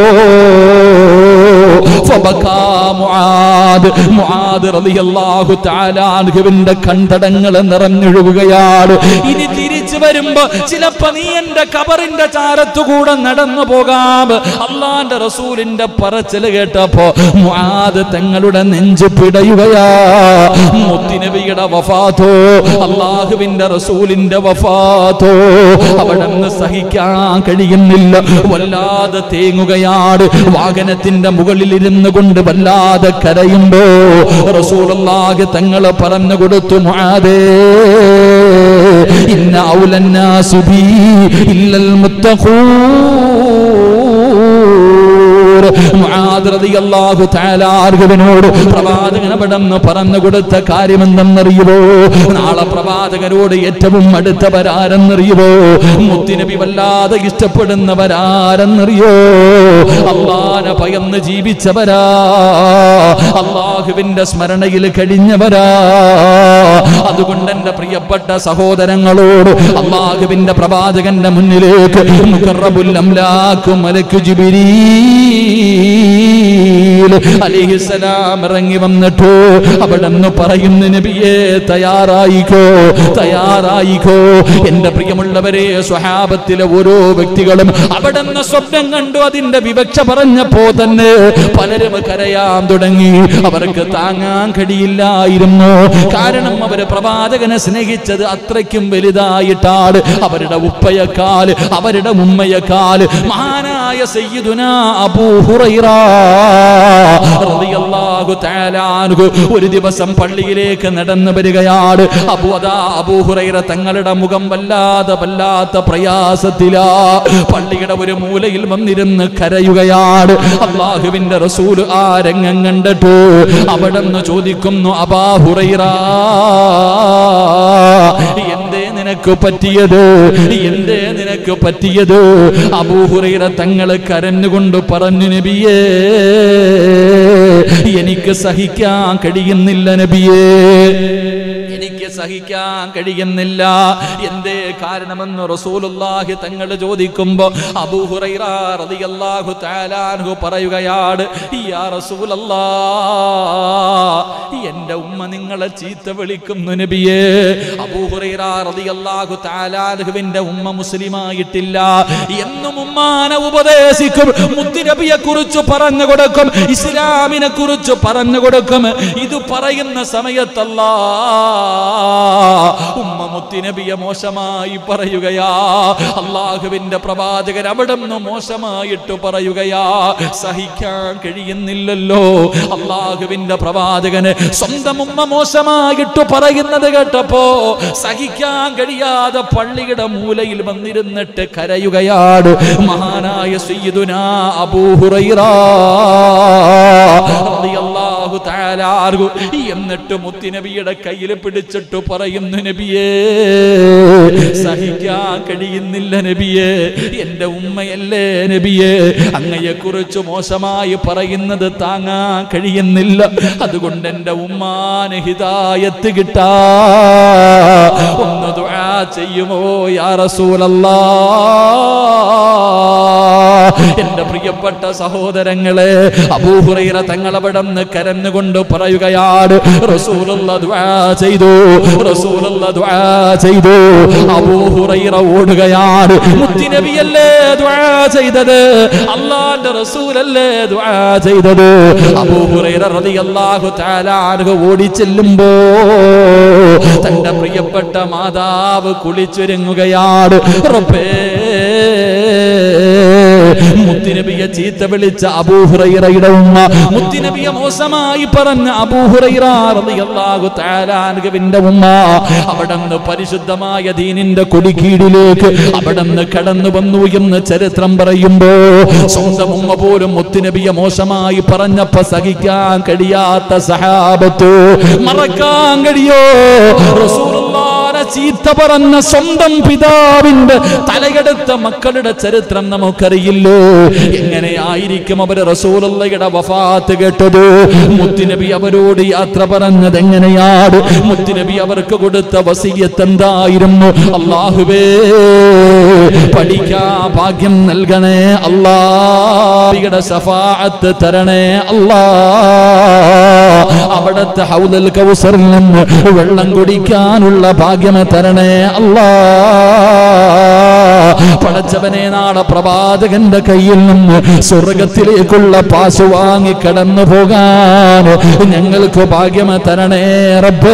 ഫബക്കാ മുആദ്. മുആദ് റളിയല്ലാഹു തആല അൻഹുവിന്റെ കണ്ടടങ്ങൾ നിറഞ്ഞൊഴുകുകയാണ് ഇനി തിരിച്ചു വരുമ്പോ ചിലപ്പോ നീ എന്റെ കബറിന്റെ ചാരത്തുകൂടെ നടന്നു പോകാം അള്ളാന്റെ റസൂലിന്റെ പറച്ചില് കേട്ടപ്പോ മുആദ് തങ്ങളുടെ നെഞ്ചു പിടയുകയാ മുത്തിനബിയുടെ വഫാത്തോ അള്ളാഹുവിന്റെ റസൂലിന്റെ വഫാത്തോ അവിടെ നിന്ന് സഹിക്കാൻ കഴിയുന്നില്ല വല്ലാതെ തേങ്ങുകയാണ് വാഹനത്തിന്റെ മുകളിൽ ഇരുന്നു കൊണ്ട് വല്ലാതെ കരയുമ്പോ റസൂലുള്ളാഹി തങ്ങൾ പറഞ്ഞു കൊടുത്തു മുആദേ ഇന്ന ഔലന്നാസു ബി ഇല്ലൽ മുത്തഖൂർ മുആദ് റളിയല്ലാഹു തആല അർഹുവിനോട് പ്രവാചകൻ അവിടെന്ന് പറഞ്ഞു കൊടുത്ത കാര്യമെന്തെന്നറിയുമോ നാളെ പ്രവാചകരോട് ഏറ്റവും അടുത്തവരാരെന്നറിയുമോ മുത്തിനബി വല്ലാതെ ഇഷ്ടപ്പെടുന്നവരാരെന്നറിയോ അള്ളാനെ ഭയന്ന് ജീവിച്ചവരാ അള്ളാഹുവിന്റെ സ്മരണയിൽ കഴിഞ്ഞവരാ അതുകൊണ്ട് എന്റെ പ്രിയപ്പെട്ട സഹോദരങ്ങളോട് അള്ളാഹുവിന്റെ പ്രവാചകന്റെ മുന്നിലേക്ക് മുഖറബുൽ അംലാക്കു മലക്കു ജിബിരീൽ അലിഹിസലാം ഇറങ്ങി വന്നിട്ട് അവിടെ നിന്ന് പറയുന്ന നബിയെ തയ്യാറായിക്കോ തയ്യാറായിക്കോ എന്റെ പ്രിയമുള്ളവരെ സ്വഹാബത്തിലെ ഓരോ വ്യക്തികളും അവിടെ നിന്ന് സ്വപ്നം കണ്ടു അതിന്റെ വിവക്ഷ പറഞ്ഞപ്പോ തന്നെ പലരും കരയാൻ തുടങ്ങി അവർക്ക് താങ്ങാൻ കഴിയില്ലായിരുന്നു കാരണം അവര് പ്രവാചകനെ സ്നേഹിച്ചത് അത്രയ്ക്കും വലുതായിട്ടാണ് അവരുടെ ഉപ്പയെക്കാൽ അവരുടെ ഉമ്മയെക്കാൽ മഹാനായ സയ്യിദുന അബൂ ഹുറൈറ റളിയല്ലാഹു തആല അൻഹു ഒരു ദിവസം പള്ളിയിലേക്ക് നടന്നു വരികയാണ് അബൂ അതാ അബൂ ഹുറൈറ തങ്ങളുടെ മുഖം വല്ലാതെ വല്ലാത്ത പ്രയാസത്തിലാ പള്ളിയുടെ ഒരു മൂലയിൽ വന്നിരുന്ന് കരയുകയാണ് അള്ളാഹുവിന്റെ റസൂൽ ആ രംഗം കണ്ടിട്ട് അവിടെ നിന്ന് ചോദിക്കുന്നു അബാ ഹുറൈറ എന്തേ നിനക്ക് പറ്റിയത് എന്തേ നിനക്ക് പറ്റിയത് അബൂഹുറൈറ തങ്ങള് കരഞ്ഞുകൊണ്ട് പറഞ്ഞു നബിയേ എനിക്ക് സഹിക്കാൻ കഴിയുന്നില്ല നബിയേ എനിക്ക് സഹിക്കാൻ കഴിയുന്നില്ല എന്തേ കാരണമെന്ന് റസൂലുള്ളാഹി തങ്ങൾ ചോദിക്കുമ്പോ അബൂഹുറൈറ റളിയല്ലാഹു തആല അൻഹു പറയുകയാണ് യാ റസൂലല്ലാ എന്റെ ഉമ്മ നിങ്ങളെ ചീത്ത വിളിക്കുന്നു നബിയേ അബൂഹുറൈറ റളിയല്ലാഹു തആല അൻഹുവിന്റെ ഉമ്മ മുസ്ലിമായിട്ടില്ല എന്നും ഉമ്മാനെ ഉപദേശിക്കും മുത്തുനബിയെ കുറിച്ച് പറഞ്ഞു കൊടുക്കും ഇസ്ലാമിനെ കുറിച്ച് പറഞ്ഞു കൊടുക്കും ഇത് പറയുന്ന സമയത്തല്ലാ ഉമ്മ മുത്തിനബിയെ മോശമായി പറയുകയാ അള്ളാഹുവിന്റെ പ്രവാചകൻ അവിടെ നിന്ന് മോശമായിട്ട് പറയുകയാ സഹിക്കാൻ കഴിയുന്നില്ലല്ലോ അള്ളാഹുവിന്റെ പ്രവാചകന് സ്വന്തം ഉമ്മ മോശമായിട്ട് പറയുന്നത് കേട്ടപ്പോ സഹിക്കാൻ കഴിയാതെ പള്ളിയുടെ മൂലയിൽ വന്നിരുന്നിട്ട് കരയുകയാണ് മഹാനായ സയ്യിദുന അബൂഹുറൈറ റളിയല്ലാഹു തആല അൻഹു. എന്നിട്ട് മുത്തിനബിയുടെ കയ്യിൽ പിടിച്ചിട്ട് പറയുന്നു നബിയേ സഹിക്കാൻ കഴിയുന്നില്ല നബിയേ എന്റെ ഉമ്മയല്ലേ നബിയേ അങ്ങയെ കുറിച്ച് മോശമായി പറയുന്നത് താങ്ങാൻ കഴിയുന്നില്ല അതുകൊണ്ട് എന്റെ ഉമ്മാന് ഹിതായത്ത് കിട്ടാ ഒന്ന് ദുആ ചെയ്യുമോ യാ റസൂലല്ലാ എന്റെ പ്രിയപ്പെട്ട സഹോദരങ്ങളെ അബൂഹുറൈറ തങ്ങളവിടെ നിന്ന് കരഞ്ഞുകൊണ്ട് പറയുകയാണ് റസൂലുള്ള ദുആ ചെയ്തു റസൂലുള്ള ദുആ ചെയ്തു അബൂഹുറൈറ ഓടുകയാണ് മുത്തിനബിയല്ലേ ദുആ ചെയ്തത് അള്ളാന്റെ റസൂലല്ലേ ദുആ ചെയ്തത് അബൂഹുറൈറ റളിയല്ലാഹു തആല അൻഹു ഓടി ചെല്ലുമ്പോ തന്റെ പ്രിയപ്പെട്ട മാതാവ് കുളിച്ചൊരുങ്ങുകയാണ് റബ്ബേ മുത്തുനബിയെ ചീത്ത വിളിച്ച അബൂഹുറൈറയുടെ ഉമ്മ മുത്തുനബിയെ മോശമായി പറഞ്ഞ അബൂഹുറൈറ റളിയല്ലാഹു തആല അൻഹുവിന്റെ ഉമ്മ അവിടുന്ന് പരിശുദ്ധമായ ദീനിന്റെ കൊടിക്കീഴിലേക്ക് അവിടുന്ന് കടന്നു വന്നു എന്ന് ചരിത്രം പറയുമ്പോ സ്വന്തം ഉമ്മ പോലും മുത്തുനബിയെ മോശമായി പറഞ്ഞപ്പോ സഹിക്കാൻ കഴിയാത്ത സഹാബത്ത് മറക്കാൻ കഴിയോ റസൂലുള്ളാഹിനെ ചീത്ത പറഞ്ഞ സ്വന്തം പിതാവിന്റെ തലയെടുത്ത മക്കളുടെ ചരിത്രം നമുക്കറിയില്ലോ എങ്ങനെയായിരിക്കും അവര് റസൂലുള്ളയുടെ വഫാത്ത് കേട്ടത് മുത്തുനബി അവരോട് യാത്ര പറഞ്ഞത് എങ്ങനെയാണ് മുത്തുനബി അവർക്ക് കൊടുത്ത വസീയത്ത് എന്തായിരുന്നു അള്ളാഹുവേ പഠിക്കാ ഭാഗ്യം നൽകണേ അള്ളാഹുയുടെ സഫാഅത്ത് തരണേ അല്ലാ അവിടത്തെ ഹൗദൽ കൗസറിൽ നിന്ന് വെള്ളം കുടിക്കാനുള്ള ഭാഗ്യം തരണേ അല്ലാ പടച്ചവനെ നാളെ പ്രവാചകന്റെ കയ്യിൽ നിന്ന് സ്വർഗത്തിലേക്കുള്ള പാസ് വാങ്ങി കടന്നു പോകാൻ ഞങ്ങൾക്ക് ഭാഗ്യം തരണേ റബ്ബേ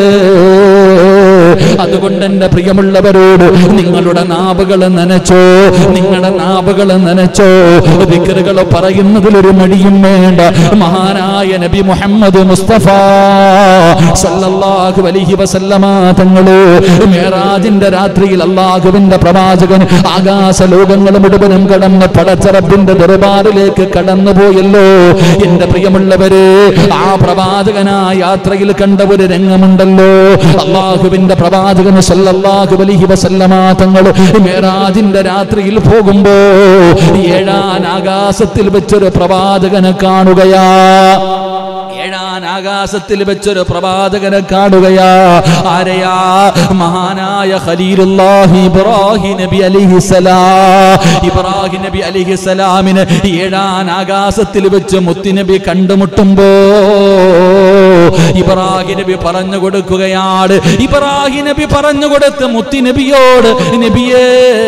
അതുകൊണ്ട് എന്റെ പ്രിയമുള്ളവരോട് നിങ്ങളുടെ നാവുകൾ നനച്ചോ നിങ്ങളുടെ നാവുകൾ നനച്ചോ വിക്കറുകൾ പറയുന്നതിൽ ഒരു മടിയും വേണ്ട മഹാനായ നബി മുഹമ്മദ് മുസ്തഫ സല്ലല്ലാഹു അലൈഹി വസല്ലമ തങ്ങള് മേറാജിന്റെ രാത്രിയിൽ അള്ളാഹുവിന്റെ പ്രവാചകൻ ആകാശ ലോകങ്ങൾ മുഴുവനും കടന്ന് പടച്ചറപ്പിന്റെ ദർബാറിലേക്ക് കടന്നുപോയല്ലോ എന്റെ പ്രിയമുള്ളവര് ആ പ്രവാചകനാ യാത്രയിൽ കണ്ട ഒരു രംഗമുണ്ടല്ലോ അള്ളാഹുവിന്റെ പ്രവാചകന് സല്ലല്ലാഹു അലൈഹി വസല്ലമ തങ്ങൾ മേറാജിന്റെ രാത്രിയിൽ പോകുമ്പോ ഏഴാൻ ആകാശത്തിൽ വെച്ചൊരു പ്രവാചകനെ കാണുകയാ ഏഴാൻ ആകാശത്തിൽ വെച്ചൊരു പ്രവാചകനെ കാണുകയാ ആരെയാ മഹാനായ ഖലീലുല്ലാഹി ഇബ്രാഹിം നബി അലിഹിസലാം ഇബ്രാഹിം നബി അലിഹിസലാമിന് ഏഴാൻ ആകാശത്തിൽ വെച്ച് മുത്തുനബി കണ്ടുമുട്ടുമ്പോ ഇബ്രാഹിം നബി പറഞ്ഞു കൊടുക്കുകയാണ് ഇബ്രാഹിം നബി പറഞ്ഞു കൊടുത്ത് മുത്തുനബിയോട് നബിയേ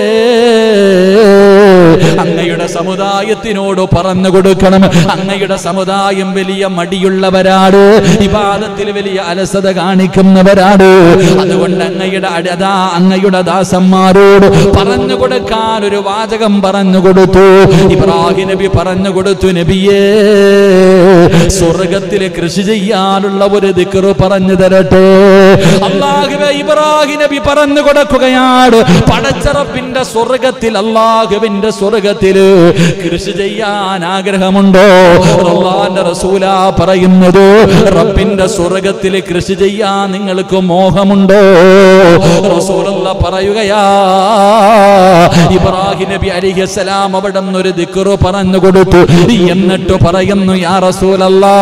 അങ്ങയുടെ സമുദായത്തിനോട് പറഞ്ഞു കൊടുക്കണം അങ്ങയുടെ സമുദായം വലിയ മടിയുള്ളവരാണ് വിവാദത്തിൽ വലിയ അലസത കാണിക്കുന്നവരാണ് അതുകൊണ്ട് അങ്ങയുടെ അടതാ അങ്ങയുടെ ദാസന്മാരോട് പറഞ്ഞു കൊടുക്കാൻ ഒരു വാചകം പറഞ്ഞു കൊടുത്തു ഇബ്രാഹിം നബി പറഞ്ഞു കൊടുത്തു നബിയേ സ്വർഗത്തിൽ കൃഷി ചെയ്യാനുള്ള ഒരു ദിക്കറ് പറഞ്ഞു തരട്ടെ അള്ളാഹുവെ ഇബ്രാഹിം നബി പറഞ്ഞു കൊടുക്കുകയാണ് പടച്ചറപ്പിന്റെ സ്വർഗത്തിൽ അള്ളാഹുവിന്റെ സ്വർഗത്തില് കൃഷി ചെയ്യാൻ ആഗ്രഹമുണ്ടോ അള്ളാന്റെ റസൂല പറയുന്നത് റബ്ബിന്റെ സ്വർഗത്തിൽ കൃഷി ചെയ്യാൻ നിങ്ങൾക്ക് മോഹമുണ്ടോ റസൂലുള്ള പറയുകയാ ഇബ്രാഹിം നബി അലിഹസലാം അവിടെ ഒരു ദിക്കറ് പറഞ്ഞു കൊടുത്തു എന്നിട്ട് പറയുന്നു യാ റസൂലല്ലാ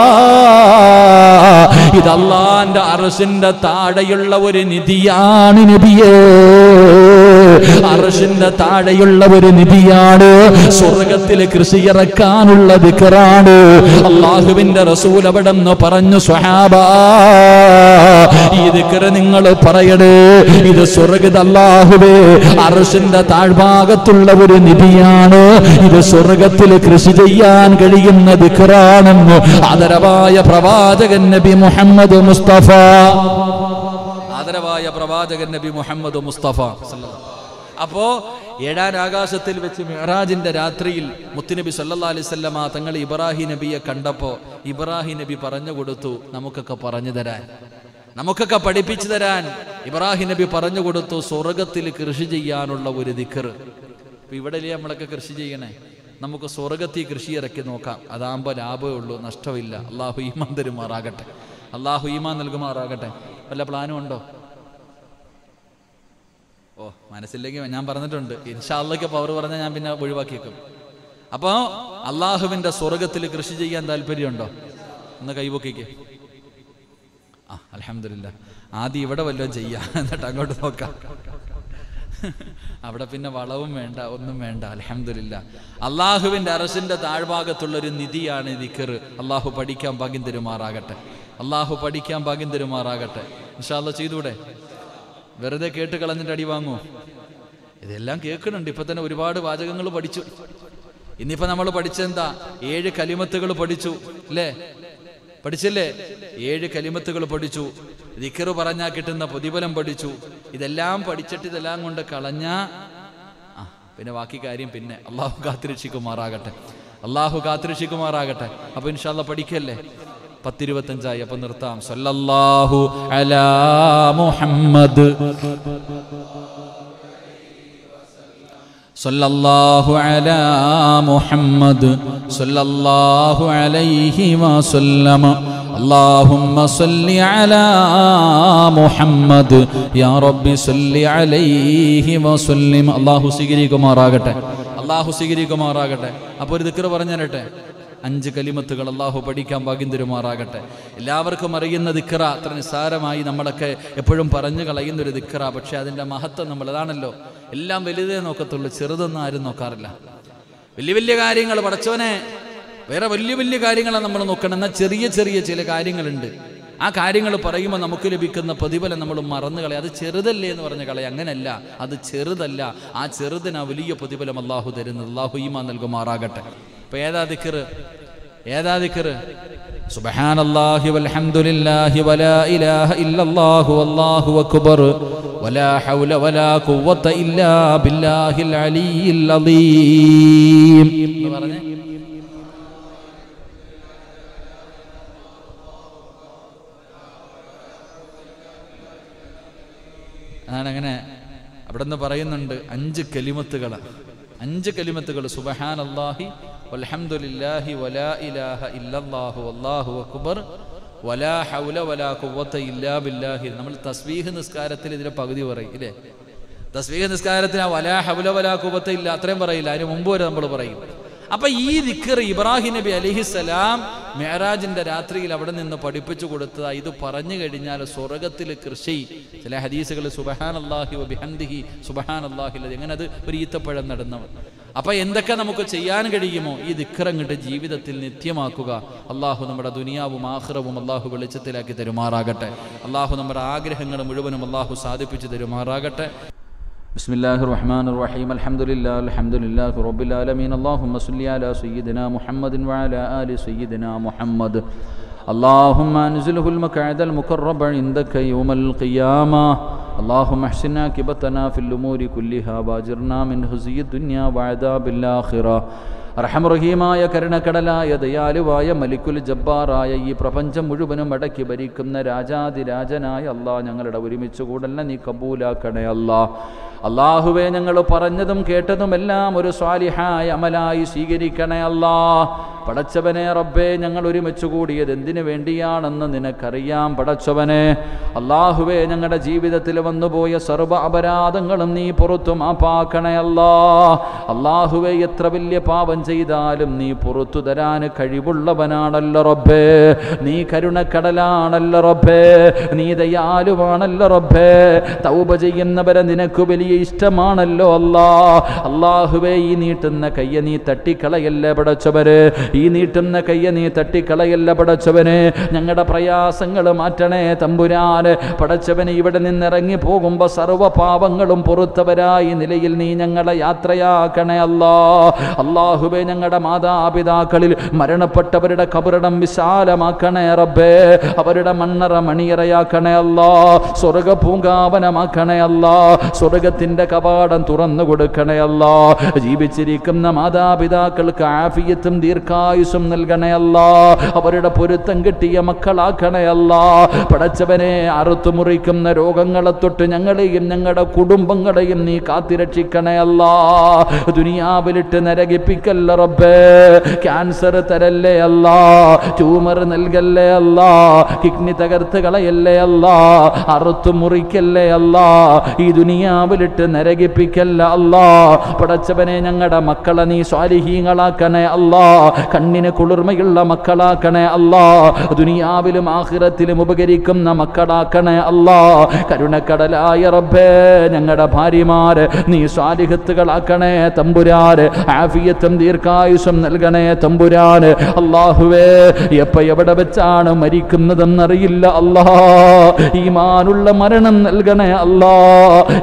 ഇത് അള്ളാന്റെ അറസിന്റെ താഴെയുള്ള ഒരു നിധിയാണ് നബിയേ അറസിന്റെ താഴെയുള്ള ഒരു നിധിയാണ് സ്വർഗത്തിൽ കൃഷി ഇറക്കാനുള്ള ദിക്കറാണ് അള്ളാഹുവിന്റെ റസൂൽ അവിടെ നിന്ന് പറഞ്ഞു സ്വഹാബ ഈ ദിക്കറ് നിങ്ങൾ പറയണേ ഇത് സ്വർഗത് അള്ളാഹുവേ അറസിന്റെ താഴ്ഭാഗത്തുള്ള ഒരു നിധിയാണ് ഇത് സ്വർഗത്തിൽ കൃഷി ചെയ്യാൻ കഴിയുന്ന ദിക്കറാണെന്ന് ആദരവായ പ്രവാചകൻ നബി മുഹമ്മദ് മുസ്തഫ ആദരവായ പ്രവാചകൻ നബി മുഹമ്മദ് മുസ്തഫ സല്ലല്ലാഹു അപ്പോ ഏഴാൻ ആകാശത്തിൽ വെച്ച് മിഹറാജിന്റെ രാത്രിയിൽ മുത്തുനബി സല്ലല്ലാഹു അലൈഹി വസല്ലമ തങ്ങൾ ഇബ്രാഹിം നബിയെ കണ്ടപ്പോ ഇബ്രാഹിം നബി പറഞ്ഞു കൊടുത്തു നമുക്കൊക്കെ പറഞ്ഞു തരാൻ നമുക്കൊക്കെ പഠിപ്പിച്ചു തരാൻ ഇബ്രാഹിം നബി പറഞ്ഞു കൊടുത്തു സ്വർഗത്തിൽ കൃഷി ചെയ്യാനുള്ള ഒരു ദിക്കർ ഇപ്പൊ ഇവിടെയല്ലേ നമ്മളൊക്കെ കൃഷി ചെയ്യണേ നമുക്ക് സ്വർഗത്തിൽ കൃഷി ഇറക്കി നോക്കാം അതാകുമ്പോൾ ലാഭമേ ഉള്ളൂ നഷ്ടമില്ല അള്ളാഹു ഈമാൻ തരുമാറാകട്ടെ അള്ളാഹു ഈമാൻ നൽകുമാറാകട്ടെ വല്ല പ്ലാനും ഉണ്ടോ ഓ മനസ്സില്ലെങ്കിൽ ഞാൻ പറഞ്ഞിട്ടുണ്ട് ഇൻഷാല്ലയ്ക്ക് പവർ പറഞ്ഞാൽ ഞാൻ പിന്നെ ഒഴിവാക്കിയേക്കും അപ്പോൾ അള്ളാഹുവിൻ്റെ സ്വർഗത്തിൽ കൃഷി ചെയ്യാൻ താല്പര്യമുണ്ടോ ഒന്ന് കൈപൊക്കിക്ക് ആ അലഹമില്ല ആദ്യം ഇവിടെ വല്ലതും ചെയ്യാം എന്നിട്ട് അങ്ങോട്ട് നോക്കാം അവിടെ പിന്നെ വളവും വേണ്ട ഒന്നും വേണ്ട അലഹമില്ല അള്ളാഹുവിൻ്റെ അറസിൻ്റെ താഴ്ഭാഗത്തുള്ള ഒരു നിധിയാണ് ദിക്കർ അള്ളാഹു പഠിക്കാൻ ഭാഗ്യം തരുമാറാകട്ടെ അള്ളാഹു പഠിക്കാൻ ഭാഗ്യം തരുമാറാകട്ടെ ഇൻഷാല്ല ചെയ്തൂടെ വെറുതെ കേട്ട് കളഞ്ഞിട്ട് അടി വാങ്ങൂ ഇതെല്ലാം കേൾക്കുന്നുണ്ട് ഇപ്പൊ തന്നെ ഒരുപാട് വാചകങ്ങൾ പഠിച്ചു ഇന്നിപ്പോ നമ്മൾ പഠിച്ചെന്താ ഏഴ് കലിമത്തുകൾ പഠിച്ചു അല്ലേ പഠിച്ചില്ലേ ഏഴ് കലിമത്തുകൾ പഠിച്ചു ദിക്കറ് പറഞ്ഞാൽ കിട്ടുന്ന പ്രതിഫലം പഠിച്ചു ഇതെല്ലാം പഠിച്ചിട്ട് ഇതെല്ലാം കൊണ്ട് കളഞ്ഞ ആ പിന്നെ ബാക്കി കാര്യം പിന്നെ അള്ളാഹു കാത്തിരക്ഷിക്കുമാറാകട്ടെ അള്ളാഹു കാത്തിരക്ഷിക്കുമാറാകട്ടെ അപ്പൊ ഇൻഷാല്ല പഠിക്കല്ലേ പത്തിരുപത്തഞ്ചായി അപ്പൊ നിർത്താം സല്ലല്ലാഹു അലാ മുഹമ്മദ് സല്ലല്ലാഹു അലാ മുഹമ്മദ് സല്ലല്ലാഹു അലൈഹി വസല്ലമ اللهم صل على محمد يا رب صل عليه وسلم അല്ലാഹു സ്വീകരിക്കുമാറാകട്ടെ അല്ലാഹു സ്വീകരിക്കുമാറാകട്ടെ അപ്പോൾ ഒരു ദിക്ർ പറഞ്ഞു തരട്ടെ അഞ്ച് കലിമത്തുകൾ അള്ളാഹു പഠിക്കാൻ ഭാഗ്യം തരുമാറാകട്ടെ എല്ലാവർക്കും അറിയുന്ന ദിക്റ അത്ര നിസ്സാരമായി നമ്മളൊക്കെ എപ്പോഴും പറഞ്ഞു കളയുന്ന ഒരു ദിക്റ പക്ഷെ അതിൻ്റെ മഹത്വം നമ്മൾ അതാണല്ലോ എല്ലാം വലുതേ നോക്കത്തുള്ളൂ ചെറുതൊന്നും ആരും നോക്കാറില്ല വലിയ വലിയ കാര്യങ്ങൾ പടച്ചോനെ വേറെ വലിയ വലിയ കാര്യങ്ങളാണ് നമ്മൾ നോക്കണം എന്നാൽ ചെറിയ ചെറിയ ചില കാര്യങ്ങളുണ്ട് ആ കാര്യങ്ങൾ പറയുമ്പോൾ നമുക്ക് ലഭിക്കുന്ന പ്രതിഫലം നമ്മൾ മറന്നു കളയും അത് ചെറുതല്ലേ എന്ന് പറഞ്ഞ കളയും അങ്ങനല്ല അത് ചെറുതല്ല ആ ചെറുതിന് ആ വലിയ പ്രതിഫലം അള്ളാഹു തരുന്നത് അള്ളാഹു ഈമാ നൽകുമാറാകട്ടെ ഇപ്പൊ ഏതാ ദിക്കറ് ഏതാ ദിക്കറ് സുബ്ഹാനല്ലാഹി വൽഹംദുലില്ലാഹി വലാ ഇലാഹ ഇല്ലല്ലാഹു വല്ലാഹു അക്ബർ വലാ ഹൗല വലാ ഖുവത ഇല്ലാ ബില്ലാഹിൽ അലിയിൽ അലീം എന്ന് പറഞ്ഞേ അതാണ് അവിടെ നിന്ന് പറയുന്നുണ്ട് അഞ്ച് കലിമത്തുകൾ അഞ്ച് കലിമത്തുകൾ സുബഹാൻ അള്ളാഹി വൽഹംദുലില്ലാഹി വലാ ഇലാഹ ഇല്ലല്ലാഹു അല്ലാഹു അക്ബർ വലാ ഹൗല വലാ ഖുവത ഇല്ലാ ബില്ലാഹി നമ്മൾ തസ്ബീഹ് നിസ്കാരത്തിൽ ഇതിന്റെ പകുതി പറയും ഇല്ലേ തസ്ബീഹ് നിസ്കാരത്തിന് ആ വലാ ഹൗല വലാ ഖുവത ഇല്ല അത്രയും പറയില്ല അതിന് മുമ്പ് വരെ നമ്മൾ പറയും അപ്പൊ ഈ ദിക്കർ ഇബ്രാഹിം നബി അലിഹിസലാം മേറാജിന്റെ രാത്രിയിൽ അവിടെ നിന്ന് പഠിപ്പിച്ചു കൊടുത്തത് ഇത് പറഞ്ഞു കഴിഞ്ഞാൽ സ്വർഗത്തിൽ കൃഷി ചില ഹദീസുകൾ സുബഹാൻ അള്ളാഹി ബിഹന്ദിഹി സുബഹാൻ അള്ളാഹി എങ്ങനെ അത് ഒരു ഈത്തപ്പഴം നടന്നവർ അപ്പൊ എന്തൊക്കെ നമുക്ക് ചെയ്യാൻ കഴിയുമോ ഈ ദിക്കർ അങ്ങോട്ട് ജീവിതത്തിൽ നിത്യമാക്കുക അള്ളാഹു നമ്മുടെ ദുനിയാവും ആഹ്റവും അള്ളാഹു വെളിച്ചത്തിലാക്കി തരുമാറാകട്ടെ അള്ളാഹു നമ്മുടെ ആഗ്രഹങ്ങൾ മുഴുവനും അള്ളാഹു സാധിപ്പിച്ചു തരുമാറാകട്ടെ بسم الله الرحمن الرحيم الحمد لله الحمد لله رب العالمين اللهم صل على سيدنا محمد وعلى آل سيدنا محمد اللهم انزله المقعد المقرب عندك يوم القيامة اللهم احسن عاقبتنا في الأمور كلها واجرنا من خزي الدنيا وعذاب الآخرة അർഹമറഹീമായ കരുണക്കടലായ ദയാലുവായ മലിക്കുൽ ജബ്ബാറായ ഈ പ്രപഞ്ചം മുഴുവനും അടക്കി ഭരിക്കുന്ന രാജാതിരാജനായ അള്ളാഹ് ഞങ്ങളുടെ ഒരുമിച്ച് കൂടല്ല നീ കബൂലാക്കണേ അല്ലാ അള്ളാഹുവെ ഞങ്ങൾ പറഞ്ഞതും കേട്ടതും എല്ലാം ഒരു സ്വാലിഹായ അമലായി സ്വീകരിക്കണേ അല്ലാ പടച്ചവനെ റബ്ബേ ഞങ്ങൾ ഒരുമിച്ച് കൂടിയത് എന്തിനു വേണ്ടിയാണെന്ന് നിനക്കറിയാം പടച്ചവനെ അള്ളാഹുവെ ഞങ്ങളുടെ ജീവിതത്തിൽ വന്നുപോയ സർവ്വ അപരാധങ്ങളും നീ പുറത്തു മാപ്പാക്കണേ അല്ലാ അള്ളാഹുവെ എത്ര വലിയ പാപം ചെയ്താലും നീ പുറത്തു തരാൻ കഴിവുള്ളവനാണല്ലോ റബ്ബേ നീ കരുണക്കടലാണല്ലോ റബ്ബേ നീ ദയാലുവാണല്ലോ റബ്ബേ തൗബ ചെയ്യുന്നവരെ നിനക്ക് വലിയ ഇഷ്ടമാണല്ലോ അല്ലാ അള്ളാഹുവേ ഈ നീട്ടുന്ന കയ്യ നീ തട്ടിക്കളയല്ലേ പടച്ചവര് ഈ നീട്ടുന്ന കയ്യ നീ തട്ടിക്കളയല്ല പടച്ചവന് ഞങ്ങളുടെ പ്രയാസങ്ങൾ മാറ്റണേ തമ്പുരാന് പടച്ചവന് ഇവിടെ നിന്നിറങ്ങി പോകുമ്പോ സർവ്വ പാപങ്ങളും പുറത്തവരായി നിലയിൽ നീ ഞങ്ങളെ യാത്രയാക്കണേ അല്ലാ അള്ളാഹുബെ ഞങ്ങളുടെ മാതാപിതാക്കളിൽ മരണപ്പെട്ടവരുടെ കബറിടം വിശാലമാക്കണേ റബ്ബേ അവരുടെ മണ്ണറ മണിയറയാക്കണേ അല്ലാ സ്വർഗ പൂങ്കാവനമാക്കണേ അല്ലാ സ്വർഗത്തിന്റെ കവാടം തുറന്നു കൊടുക്കണേ അല്ലാ ജീവിച്ചിരിക്കുന്ന മാതാപിതാക്കൾക്ക് ആഫിയത്തും ദീർഘായുസും നൽകണേ അല്ലാ അവരുടെ പൊരുത്തം കിട്ടിയ മക്കളാക്കണേ അല്ലാ പടച്ചവനെ അറുത്തു മുറിക്കുന്ന രോഗങ്ങളെ തൊട്ട് ഞങ്ങളെയും ഞങ്ങളുടെ കുടുംബങ്ങളെയും നീ കാത്തിരക്ഷിക്കണേ അല്ലാ ദുനിയാവിലിട്ട് നരകിപ്പിക്കല്ല റബ്ബേ ക്യാൻസർ തരല്ലേ അല്ലാ ട്യൂമർ നൽകല്ലേ അല്ലാ കിഡ്നി തകർത്ത് കളയല്ലേ അല്ലാ അറുത്തു മുറിക്കല്ലേ അല്ലാ ഈ ദുനിയാവിലിട്ട് നരകിപ്പിക്കല്ല അല്ലാ പടച്ചവനെ ഞങ്ങളുടെ മക്കളെ നീ സ്വാലിഹീങ്ങളാക്കണേ അല്ലാ കണ്ണിന് കുളിർമയുള്ള മക്കളാക്കണേ അല്ലാ ദുനിയാവിലും ആഖിറത്തിലും ഉപകരിക്കുന്ന മക്കളാക്കണേ അല്ലാ കരുണക്കടലായ റബ്ബേ ഞങ്ങളുടെ ഭാര്യമാര് നീ സ്വാലിഹത്തുകളാക്കണേ തമ്പുരാര് ആഫിയത്തും ദീർഘായുസും നൽകണേ തമ്പുരാന് അള്ളാഹുവേ എപ്പ എവിടെ വെച്ചാണ് മരിക്കുന്നതെന്നറിയില്ല അല്ലാ ഈമാനുള്ള മരണം നൽകണേ അല്ലാ ഈമാൻ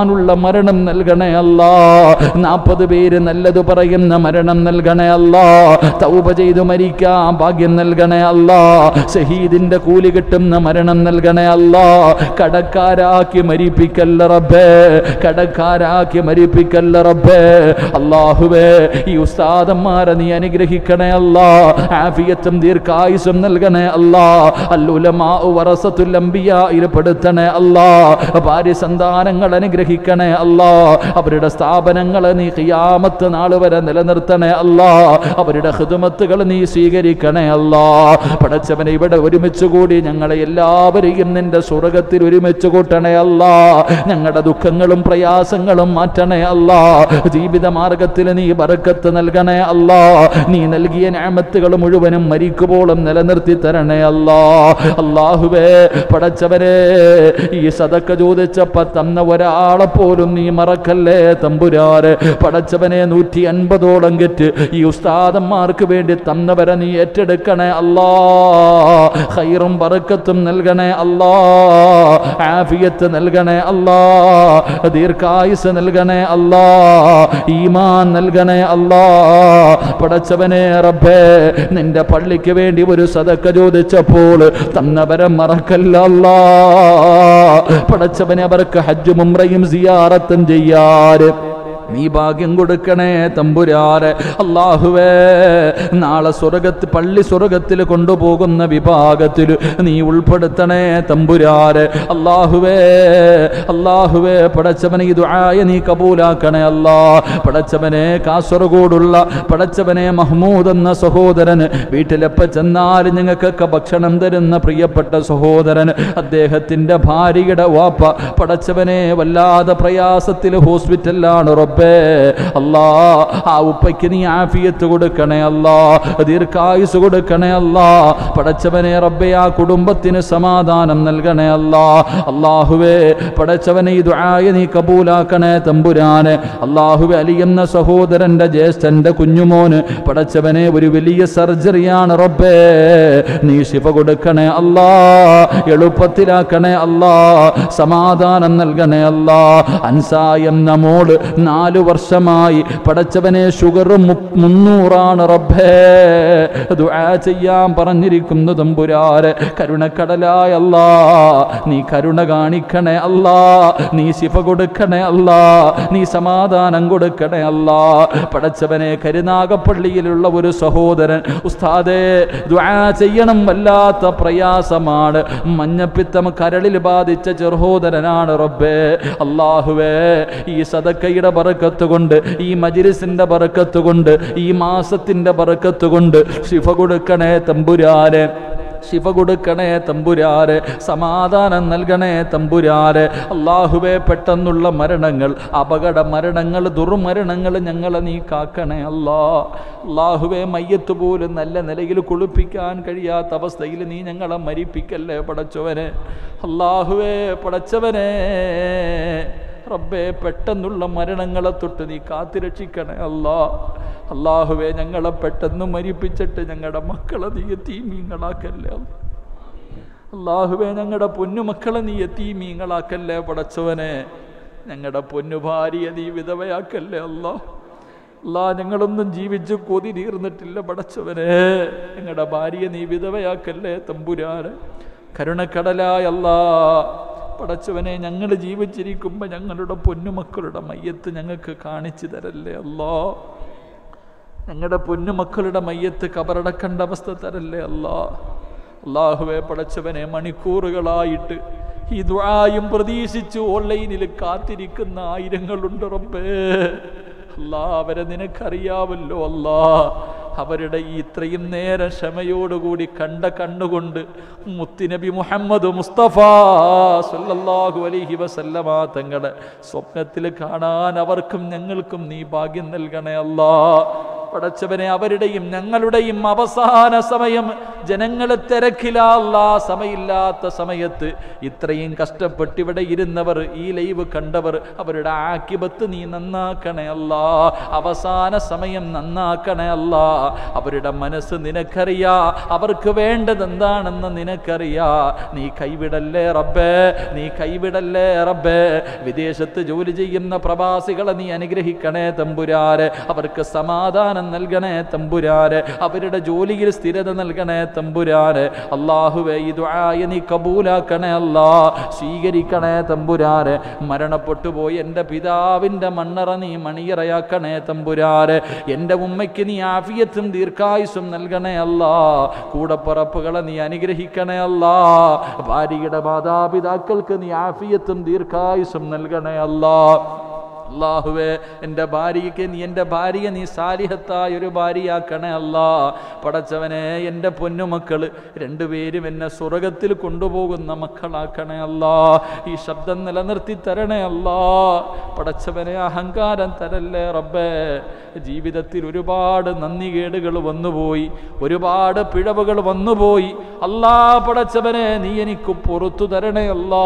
ഈമാനുള്ള മരണം നൽകണേ അല്ലാ നാൽപ്പത് പേര് നല്ലത് പറയുന്ന മരണം നൽകണേ അല്ലാ തൗബ ചെയ്തു മരിക്കാൻ ഭാഗ്യം നൽകണേ അല്ലാ ഷഹീദിന്റെ കൂലി കിട്ടുന്ന മരണം നൽകണേ അല്ലാ കടക്കാരാക്കി മരിപ്പിക്കല്ല റബ്ബേ കടക്കാരാക്കി മരിപ്പിക്കല്ല റബ്ബേ അള്ളാഹുവേ ഈ ഉസ്താദന്മാരെ നീ അനുഗ്രഹിക്കണേ അല്ലാ ആഫിയത്തും ദീർഘായുസും നൽകണേ അല്ലാ അല്ലുലമാ വറസത്തുൽ അംബിയായിൽ പെടുത്തണേ അല്ലാ ഭാര്യ സന്താനങ്ങൾ അനുഗ്രഹിക്കണേ അല്ലാ അവരുടെ സ്ഥാപനങ്ങളെ നീ ഖിയാമത്ത് നാൾ വരെ നിലനിർത്തണേ അല്ലാ അവരുടെ ഹിദമത്തുകൾ നീ സ്വീകരിക്കണേ അല്ലാ പടച്ചവനെ ഇവിടെ ഒരുമിച്ച് കൂടി ഞങ്ങളെ എല്ലാവരെയും നിന്റെ സ്വർഗത്തിൽ ഒരുമിച്ച് കൂട്ടണേ അല്ലാ ഞങ്ങളുടെ ദുഃഖങ്ങളും പ്രയാസങ്ങളും മാറ്റണേ അല്ലാ ജീവിത മാർഗത്തിൽ നീ ബറക്കത്ത് നൽകണേ അല്ലാ നീ നൽകിയ ഞാമത്തുകൾ മുഴുവനും മരിക്കുമ്പോളും നിലനിർത്തി തരണേ അല്ലാ അള്ളാഹുവേ പടച്ചവരെ ഈ സതക്ക ചോദിച്ചപ്പ തന്ന ഒരാളെ പോലും നീ മറക്കല്ലേ തമ്പുരാറ് പടച്ചവനെ നൂറ്റി അൻപതോളം കെറ്റ് ഈ ഉസ്താദന്മാർക്ക് വേണ്ടി തന്നവരെ നീ ഏറ്റെടുക്കണേ അല്ലാ ഹൈറും ബറക്കത്തും നൽകണേ അല്ലാ ആഫിയത്ത് നൽകണേ അല്ലാ ദീർഘായുസ് നൽകണേ അല്ലാ ഈമാൻ നൽകണേ അല്ലാ പടച്ചവനെ റബ്ബേ നിന്റെ പള്ളിക്ക് വേണ്ടി ഒരു സദക്ക ചോദിച്ചപ്പോൾ തന്നവരെ മറക്കല്ല അല്ലാ പടച്ചവനെ അവർക്ക് ഹജ്ജും ഉംറയും സിയാറത്തും ചെയ്യാറ് നീ ഭാഗ്യം കൊടുക്കണേ തമ്പുരാരെ അള്ളാഹുവേ നാളെ സ്വർഗത്ത് പള്ളി സ്വർഗത്തിൽ കൊണ്ടുപോകുന്ന വിഭാഗത്തിൽ നീ ഉൾപ്പെടുത്തണേ തമ്പുരാരെ അള്ളാഹുവേ അള്ളാഹുവേ പടച്ചവനെ ഇത് ആയ നീ കബൂലാക്കണേ അല്ലാ പടച്ചവനെ കാസർഗോഡുള്ള പടച്ചവനെ മഹ്മൂദ് എന്ന സഹോദരന് വീട്ടിലെപ്പ ചെന്നാൽ ഞങ്ങൾക്കൊക്കെ ഭക്ഷണം തരുന്ന പ്രിയപ്പെട്ട സഹോദരൻ അദ്ദേഹത്തിൻ്റെ ഭാര്യയുടെ വാപ്പ പടച്ചവനെ വല്ലാതെ പ്രയാസത്തിൽ ഹോസ്പിറ്റലിലാണ് റബ്ബേ അല്ലാ ആ ഉപ്പയ്ക്ക് നീ ആഫിയത്ത് കൊടുക്കണേ അല്ലാ ദീർഘായുസ് കൊടുക്കണേ അല്ലാ പടച്ചവനെ റബ്ബെ ആ കുടുംബത്തിന് സമാധാനം നൽകണേ അല്ലാ അള്ളാഹുവേ പടച്ചവനെ ഈ ദുആയ നീ കബൂലാക്കണേ തമ്പുരാന് അള്ളാഹുവെ അലി എന്ന സഹോദരന്റെ ജ്യേഷ്ഠന്റെ കുഞ്ഞുമോന് പടച്ചവനെ ഒരു വലിയ സർജറിയാണ് റബ്ബേ നീ ശിവ കൊടുക്കണേ അല്ലാ എളുപ്പത്തിലാക്കണേ അല്ലാ സമാധാനം നൽകണേ അല്ലാ അൻസായം നമ്മോട് നാലു വർഷമായി പടച്ചവനെ ഷുഗർ മുന്നൂറാണ് റബ്ബേ ദുആ ചെയ്യാൻ പറഞ്ഞിരിക്കുന്നു തമ്പുരാര് കരുണക്കടലായ അല്ലാ നീ കരുണ കാണിക്കണേ അല്ലാ നീ ശിഫ കൊടുക്കണേ അല്ലാ നീ സമാധാനം കൊടുക്കണേ അല്ലാ പടച്ചവനെ കരുനാഗപ്പള്ളിയിലുള്ള ഒരു സഹോദരൻ ഉസ്താദേ ദുആ ചെയ്യണം വല്ലാത്ത പ്രയാസമാണ് മഞ്ഞപ്പിത്തം കരളിൽ ബാധിച്ച ചെറുഹോദരനാണ് റബ്ബേ അള്ളാഹുവേ ഈ സദക്കയുടെ ബറക്കത്ത് കൊണ്ട് ഈ മജിരിസിന്റെ ബറക്കത്ത് കൊണ്ട് ഈ മാസത്തിന്റെ ബറക്കത്ത് കൊണ്ട് ശിഫ കൊടുക്കണേ തമ്പുരാനെ ശിവ കൊടുക്കണേ തമ്പുരാരെ സമാധാനം നൽകണേ തമ്പുരാരെ അള്ളാഹുവെ പെട്ടെന്നുള്ള മരണങ്ങൾ അപകട മരണങ്ങൾ ദുർമരണങ്ങൾ ഞങ്ങളെ നീ കാക്കണേ അല്ലാ അള്ളാഹുവെ മയ്യത്ത് പോലും നല്ല നിലയിൽ കുളിപ്പിക്കാൻ കഴിയാത്ത അവസ്ഥയിൽ നീ ഞങ്ങളെ മരിപ്പിക്കല്ലേ പടച്ചവനെ അള്ളാഹുവെ പടച്ചവനെ റബ്ബേ പെട്ടെന്നുള്ള മരണങ്ങളെ തൊട്ട് നീ കാത്തിരക്ഷിക്കണേ അല്ലാ അള്ളാഹുവെ ഞങ്ങളെ പെട്ടെന്ന് മരിപ്പിച്ചിട്ട് ഞങ്ങളുടെ മക്കളെ നീ എത്തീമീങ്ങളാക്കല്ലേ അള്ളാഹുവെ ഞങ്ങളുടെ പൊന്നുമക്കളെ നീ എത്തീമീങ്ങളാക്കല്ലേ പടച്ചവനെ ഞങ്ങളുടെ പൊന്നു ഭാര്യയെ നീ വിധവയാക്കല്ലേ അല്ലാ അല്ലാ ഞങ്ങളൊന്നും ജീവിച്ച് കൊതി തീർന്നിട്ടില്ല പടച്ചവനെ ഞങ്ങളുടെ ഭാര്യയെ നീ വിധവയാക്കല്ലേ തമ്പുരാന് കരുണക്കടലായ അല്ലാ പടച്ചവനെ ഞങ്ങൾ ജീവിച്ചിരിക്കുമ്പോൾ ഞങ്ങളുടെ പൊന്നുമക്കളുടെ മയ്യത്ത് ഞങ്ങൾക്ക് കാണിച്ചു തരല്ലേ അല്ലാ ഞങ്ങളുടെ പൊന്നുമക്കളുടെ മയ്യത്ത് കബറടക്കേണ്ട അവസ്ഥ തരല്ലേ അല്ലാ അള്ളാഹുവെ പടച്ചവനെ മണിക്കൂറുകളായിട്ട് ഈ ദുആയും പ്രതീക്ഷിച്ച് ഓൺലൈനിൽ കാത്തിരിക്കുന്ന ആയിരങ്ങളുണ്ട് റബ്ബേ അല്ലാ അവരെ നിനക്കറിയാവല്ലോ അല്ലാ അവരുടെ ഈ ഇത്രയും നേരം ക്ഷമയോടുകൂടി കണ്ട കണ്ണുകൊണ്ട് മുത്തുനബി മുഹമ്മദ് മുസ്തഫ സല്ലല്ലാഹു അലൈഹി വസല്ലമ തങ്ങളെ സ്വപ്നത്തിൽ കാണാൻ അവർക്കും ഞങ്ങൾക്കും നീ ഭാഗ്യം നൽകണേ അല്ലാ പടച്ചവനെ അവരുടെയും ഞങ്ങളുടെയും അവസാന സമയം ജനങ്ങളെ തിരക്കിലാല്ല സമയമില്ലാത്ത സമയത്ത് ഇത്രയും കഷ്ടപ്പെട്ട് ഇവിടെ ഇരുന്നവർ ഈ ലൈവ് കണ്ടവർ അവരുടെ ആക്കിബത്ത് നീ നന്നാക്കണേ അല്ല അവസാന സമയം നന്നാക്കണേ അല്ല അവരുടെ മനസ്സ് നിനക്കറിയാ അവർക്ക് വേണ്ടത് എന്താണെന്ന് നിനക്കറിയാ നീ കൈവിടല്ലേ റബ്ബേ നീ കൈവിടല്ലേ റബ്ബേ വിദേശത്ത് ജോലി ചെയ്യുന്ന പ്രവാസികളെ നീ അനുഗ്രഹിക്കണേ തമ്പുരാര് അവർക്ക് സമാധാനം നൽകണേ തമ്പുരാര് അവരുടെ ജോലിയിൽ സ്ഥിരത നൽകണേ തമ്പുരാര് അള്ളാഹുവേ ഈ ദുആയ നീ കബൂലാക്കണേ അല്ലാ സ്വീകരിക്കണേ തമ്പുരാര് മരണപ്പെട്ടു പോയി എൻ്റെ പിതാവിൻ്റെ മണ്ണറ നീ മണിയറയാക്കണേ തമ്പുരാര് എൻ്റെ ഉമ്മയ്ക്ക് നീ ആഫിയത്തും ദീർഘായുസും നൽകണേ അല്ലാ കൂടപ്പറപ്പുകളെ നീ അനുഗ്രഹിക്കണേ അല്ലാ ഭാര്യയുടെ മാതാപിതാക്കൾക്ക് നീ ആഫിയത്തും ദീർഘായുസും നൽകണേ അല്ലാ അള്ളാഹുവേ എൻ്റെ ഭാര്യയ്ക്ക് നീ എൻ്റെ ഭാര്യയെ നീ സാലിഹത്തായ ഒരു ഭാര്യയാക്കണേ അല്ലാ പടച്ചവനെ എൻ്റെ പൊന്നുമക്കൾ രണ്ടുപേരും എന്നെ സ്വർഗത്തിൽ കൊണ്ടുപോകുന്ന മക്കളാക്കണേ അല്ലാ ഈ ശബ്ദം നിലനിർത്തി തരണേ അല്ലാ പടച്ചവനെ അഹങ്കാരം തരല്ലേ റബ്ബേ ജീവിതത്തിൽ ഒരുപാട് നന്ദികേടുകൾ വന്നുപോയി ഒരുപാട് പിഴവുകൾ വന്നുപോയി അല്ലാ പടച്ചവനെ നീ എനിക്ക് പുറത്തു തരണേ അല്ലാ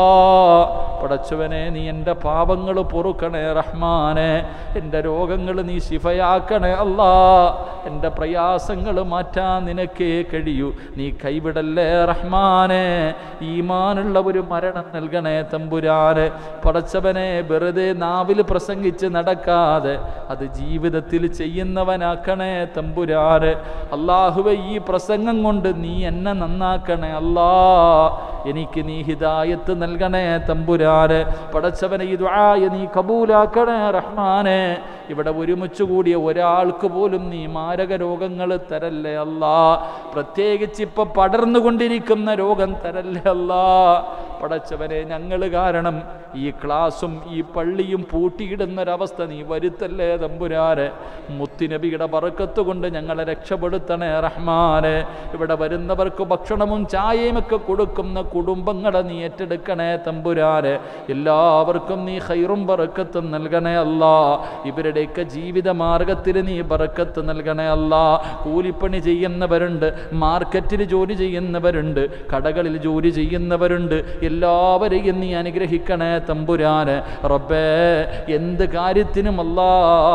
പടച്ചവനെ നീ എൻ്റെ പാപങ്ങൾ പൊറുക്കണേ റഹ്മാനെ എൻ്റെ രോഗങ്ങൾ നീ ശിഫയാക്കണേ അല്ലാ എൻ്റെ പ്രയാസങ്ങൾ മാറ്റാൻ നിനക്കേ കഴിയൂ നീ കൈവിടല്ലേ റഹ്മാനെ ഈമാനുള്ള ഒരു മരണം നൽകണേ തമ്പുരാന് പടച്ചവനെ വെറുതെ നാവിൽ പ്രസംഗിച്ച് നടക്കാതെ അത് ജീവിതത്തിൽ ചെയ്യുന്നവനാക്കണേ തമ്പുരാന് അള്ളാഹുവെ ഈ പ്രസംഗം കൊണ്ട് നീ എന്നെ നന്നാക്കണേ അല്ലാ എനിക്ക് നീ ഹിദായത്ത് നൽകണേ തമ്പുരാന് പടച്ചവനെ ഈ ദുആയ നീ കബൂലാക്കണേ റഹ്മാനെ ഇവിടെ ഒരുമിച്ച് കൂടിയ ഒരാൾക്ക് പോലും നീ മാരക രോഗങ്ങൾ തരല്ലേ അല്ലാ പ്രത്യേകിച്ച് ഇപ്പൊ പടർന്നുകൊണ്ടിരിക്കുന്ന രോഗം തരല്ലേ അല്ലാ പടച്ചവനെ ഞങ്ങൾ കാരണം ഈ ക്ലാസും ഈ പള്ളിയും പൂട്ടിയിടുന്നൊരവസ്ഥ നീ വരുത്തല്ലേ തമ്പുരാന് മുത്തിനബിയുടെ പറക്കത്ത് കൊണ്ട് ഞങ്ങളെ രക്ഷപ്പെടുത്തണേ റഹ്മാനെ ഇവിടെ വരുന്നവർക്ക് ഭക്ഷണവും ചായയും ഒക്കെ കൊടുക്കുന്ന കുടുംബങ്ങളെ നീ ഏറ്റെടുക്കണേ തമ്പുരാന് എല്ലാവർക്കും നീ ഹൈറും ബറക്കത്തും നൽകണേ അല്ല ഇവരുടെയൊക്കെ ജീവിത മാർഗത്തിൽ നീ ബറക്കത്ത് നൽകണേ അല്ല കൂലിപ്പണി ചെയ്യുന്നവരുണ്ട് മാർക്കറ്റിൽ ജോലി ചെയ്യുന്നവരുണ്ട് കടകളിൽ ജോലി ചെയ്യുന്നവരുണ്ട് എല്ലാവരെയും നീ അനുഗ്രഹിക്കണേ തമ്പുരാന് റബ്ബേ എന്ത് കാര്യത്തിനും അല്ലാ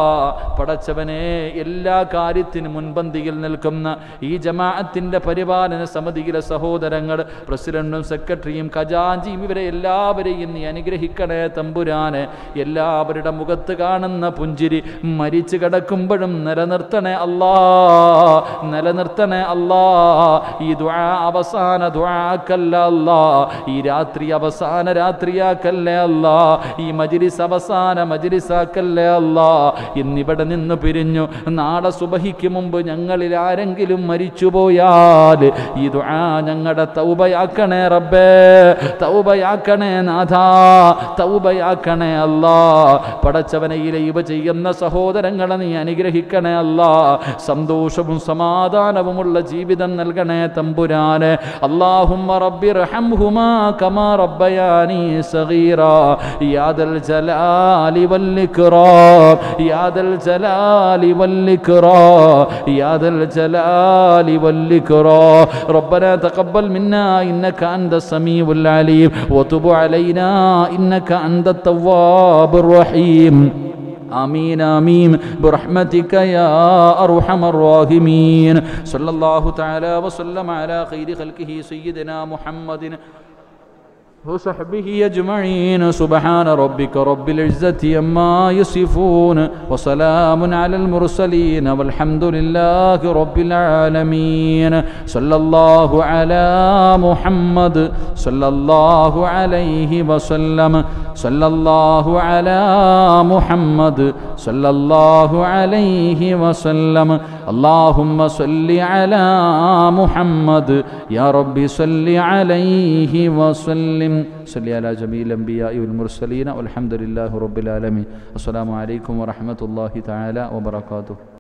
പടച്ചവനെ എല്ലാ കാര്യത്തിനും മുൻപന്തിയിൽ നിൽക്കുന്ന ഈ ജമാഅത്തിന്റെ പരിപാലന സമിതിയിലെ സഹോദരങ്ങൾ പ്രസിഡന്റും സെക്രട്ടറിയും ഖജാഞ്ചിയും ഇവരെ എല്ലാവരെയും നീ അനുഗ്രഹിക്കണേ തമ്പുരാന് എല്ലാവരുടെ മുഖത്ത് കാണുന്ന പുഞ്ചിരി മരിച്ചു കിടക്കുമ്പോഴും നിലനിർത്തണേ അല്ലാ നിലനിർത്തണേ അല്ലാ ഈ ദുആ അവസാന ദുആക്കല്ല അല്ലാ ഈ രാത്രി അവസാന രാത്രിയാക്കല്ലേ അല്ലാ ഈ മജിലിസ് അവസാന മജിലിസാക്കല്ലേ അല്ലാ ഇന്നിവിടെ നിന്ന് പിരിഞ്ഞു നാളെ സുബഹിക്ക് മുമ്പ് ഞങ്ങളിൽ ആരെങ്കിലും മരിച്ചുപോയാൽ ഈ ദുആ ഞങ്ങളുടെ തൗബയാക്കണേ റബ്ബേ തൗബയാക്കണേ നാഥാ തൗബയാക്കണേ അല്ലാ പടച്ചവനെ ഇവ ചെയ്യുന്ന സഹോദരങ്ങളെ നീ അനുഗ്രഹിക്കണേ അല്ലാ സന്തോഷവും സമാധാനവുമുള്ള ജീവിതം നൽകണേ തമ്പുരാന് അല്ലാഹുമ്മ റബ്ബി റഹംഹുമാ കമാ റബ്ബയാനി സഗീറാ യാദൽ ജലാലി വല്ലിക്റാം യാദൽ ജലാലി വല്ലിക്റാം യാദൽ ജലാലി വല്ലിക്റാം ربنا تقبل منا إنك أنت السميع العليم وتب علينا إنك أنت التواب الرحيم آمين آمين برحمتك يا أرحم الراحمين صلى الله تعالى وسلم على خير خلقه سيدنا محمد وصحبه أجمعين سبحان ربك رب العزة عما يصفون وسلام على المرسلين والحمد لله رب العالمين صلى الله على محمد صلى الله عليه وسلم صلى الله على محمد صلى الله عليه وسلم اللهم صل على محمد يا رب صل عليه وسلم صل على جميع الأنبياء والمرسلين والحمد لله رب العالمين السلام عليكم ورحمة الله تعالى وبركاته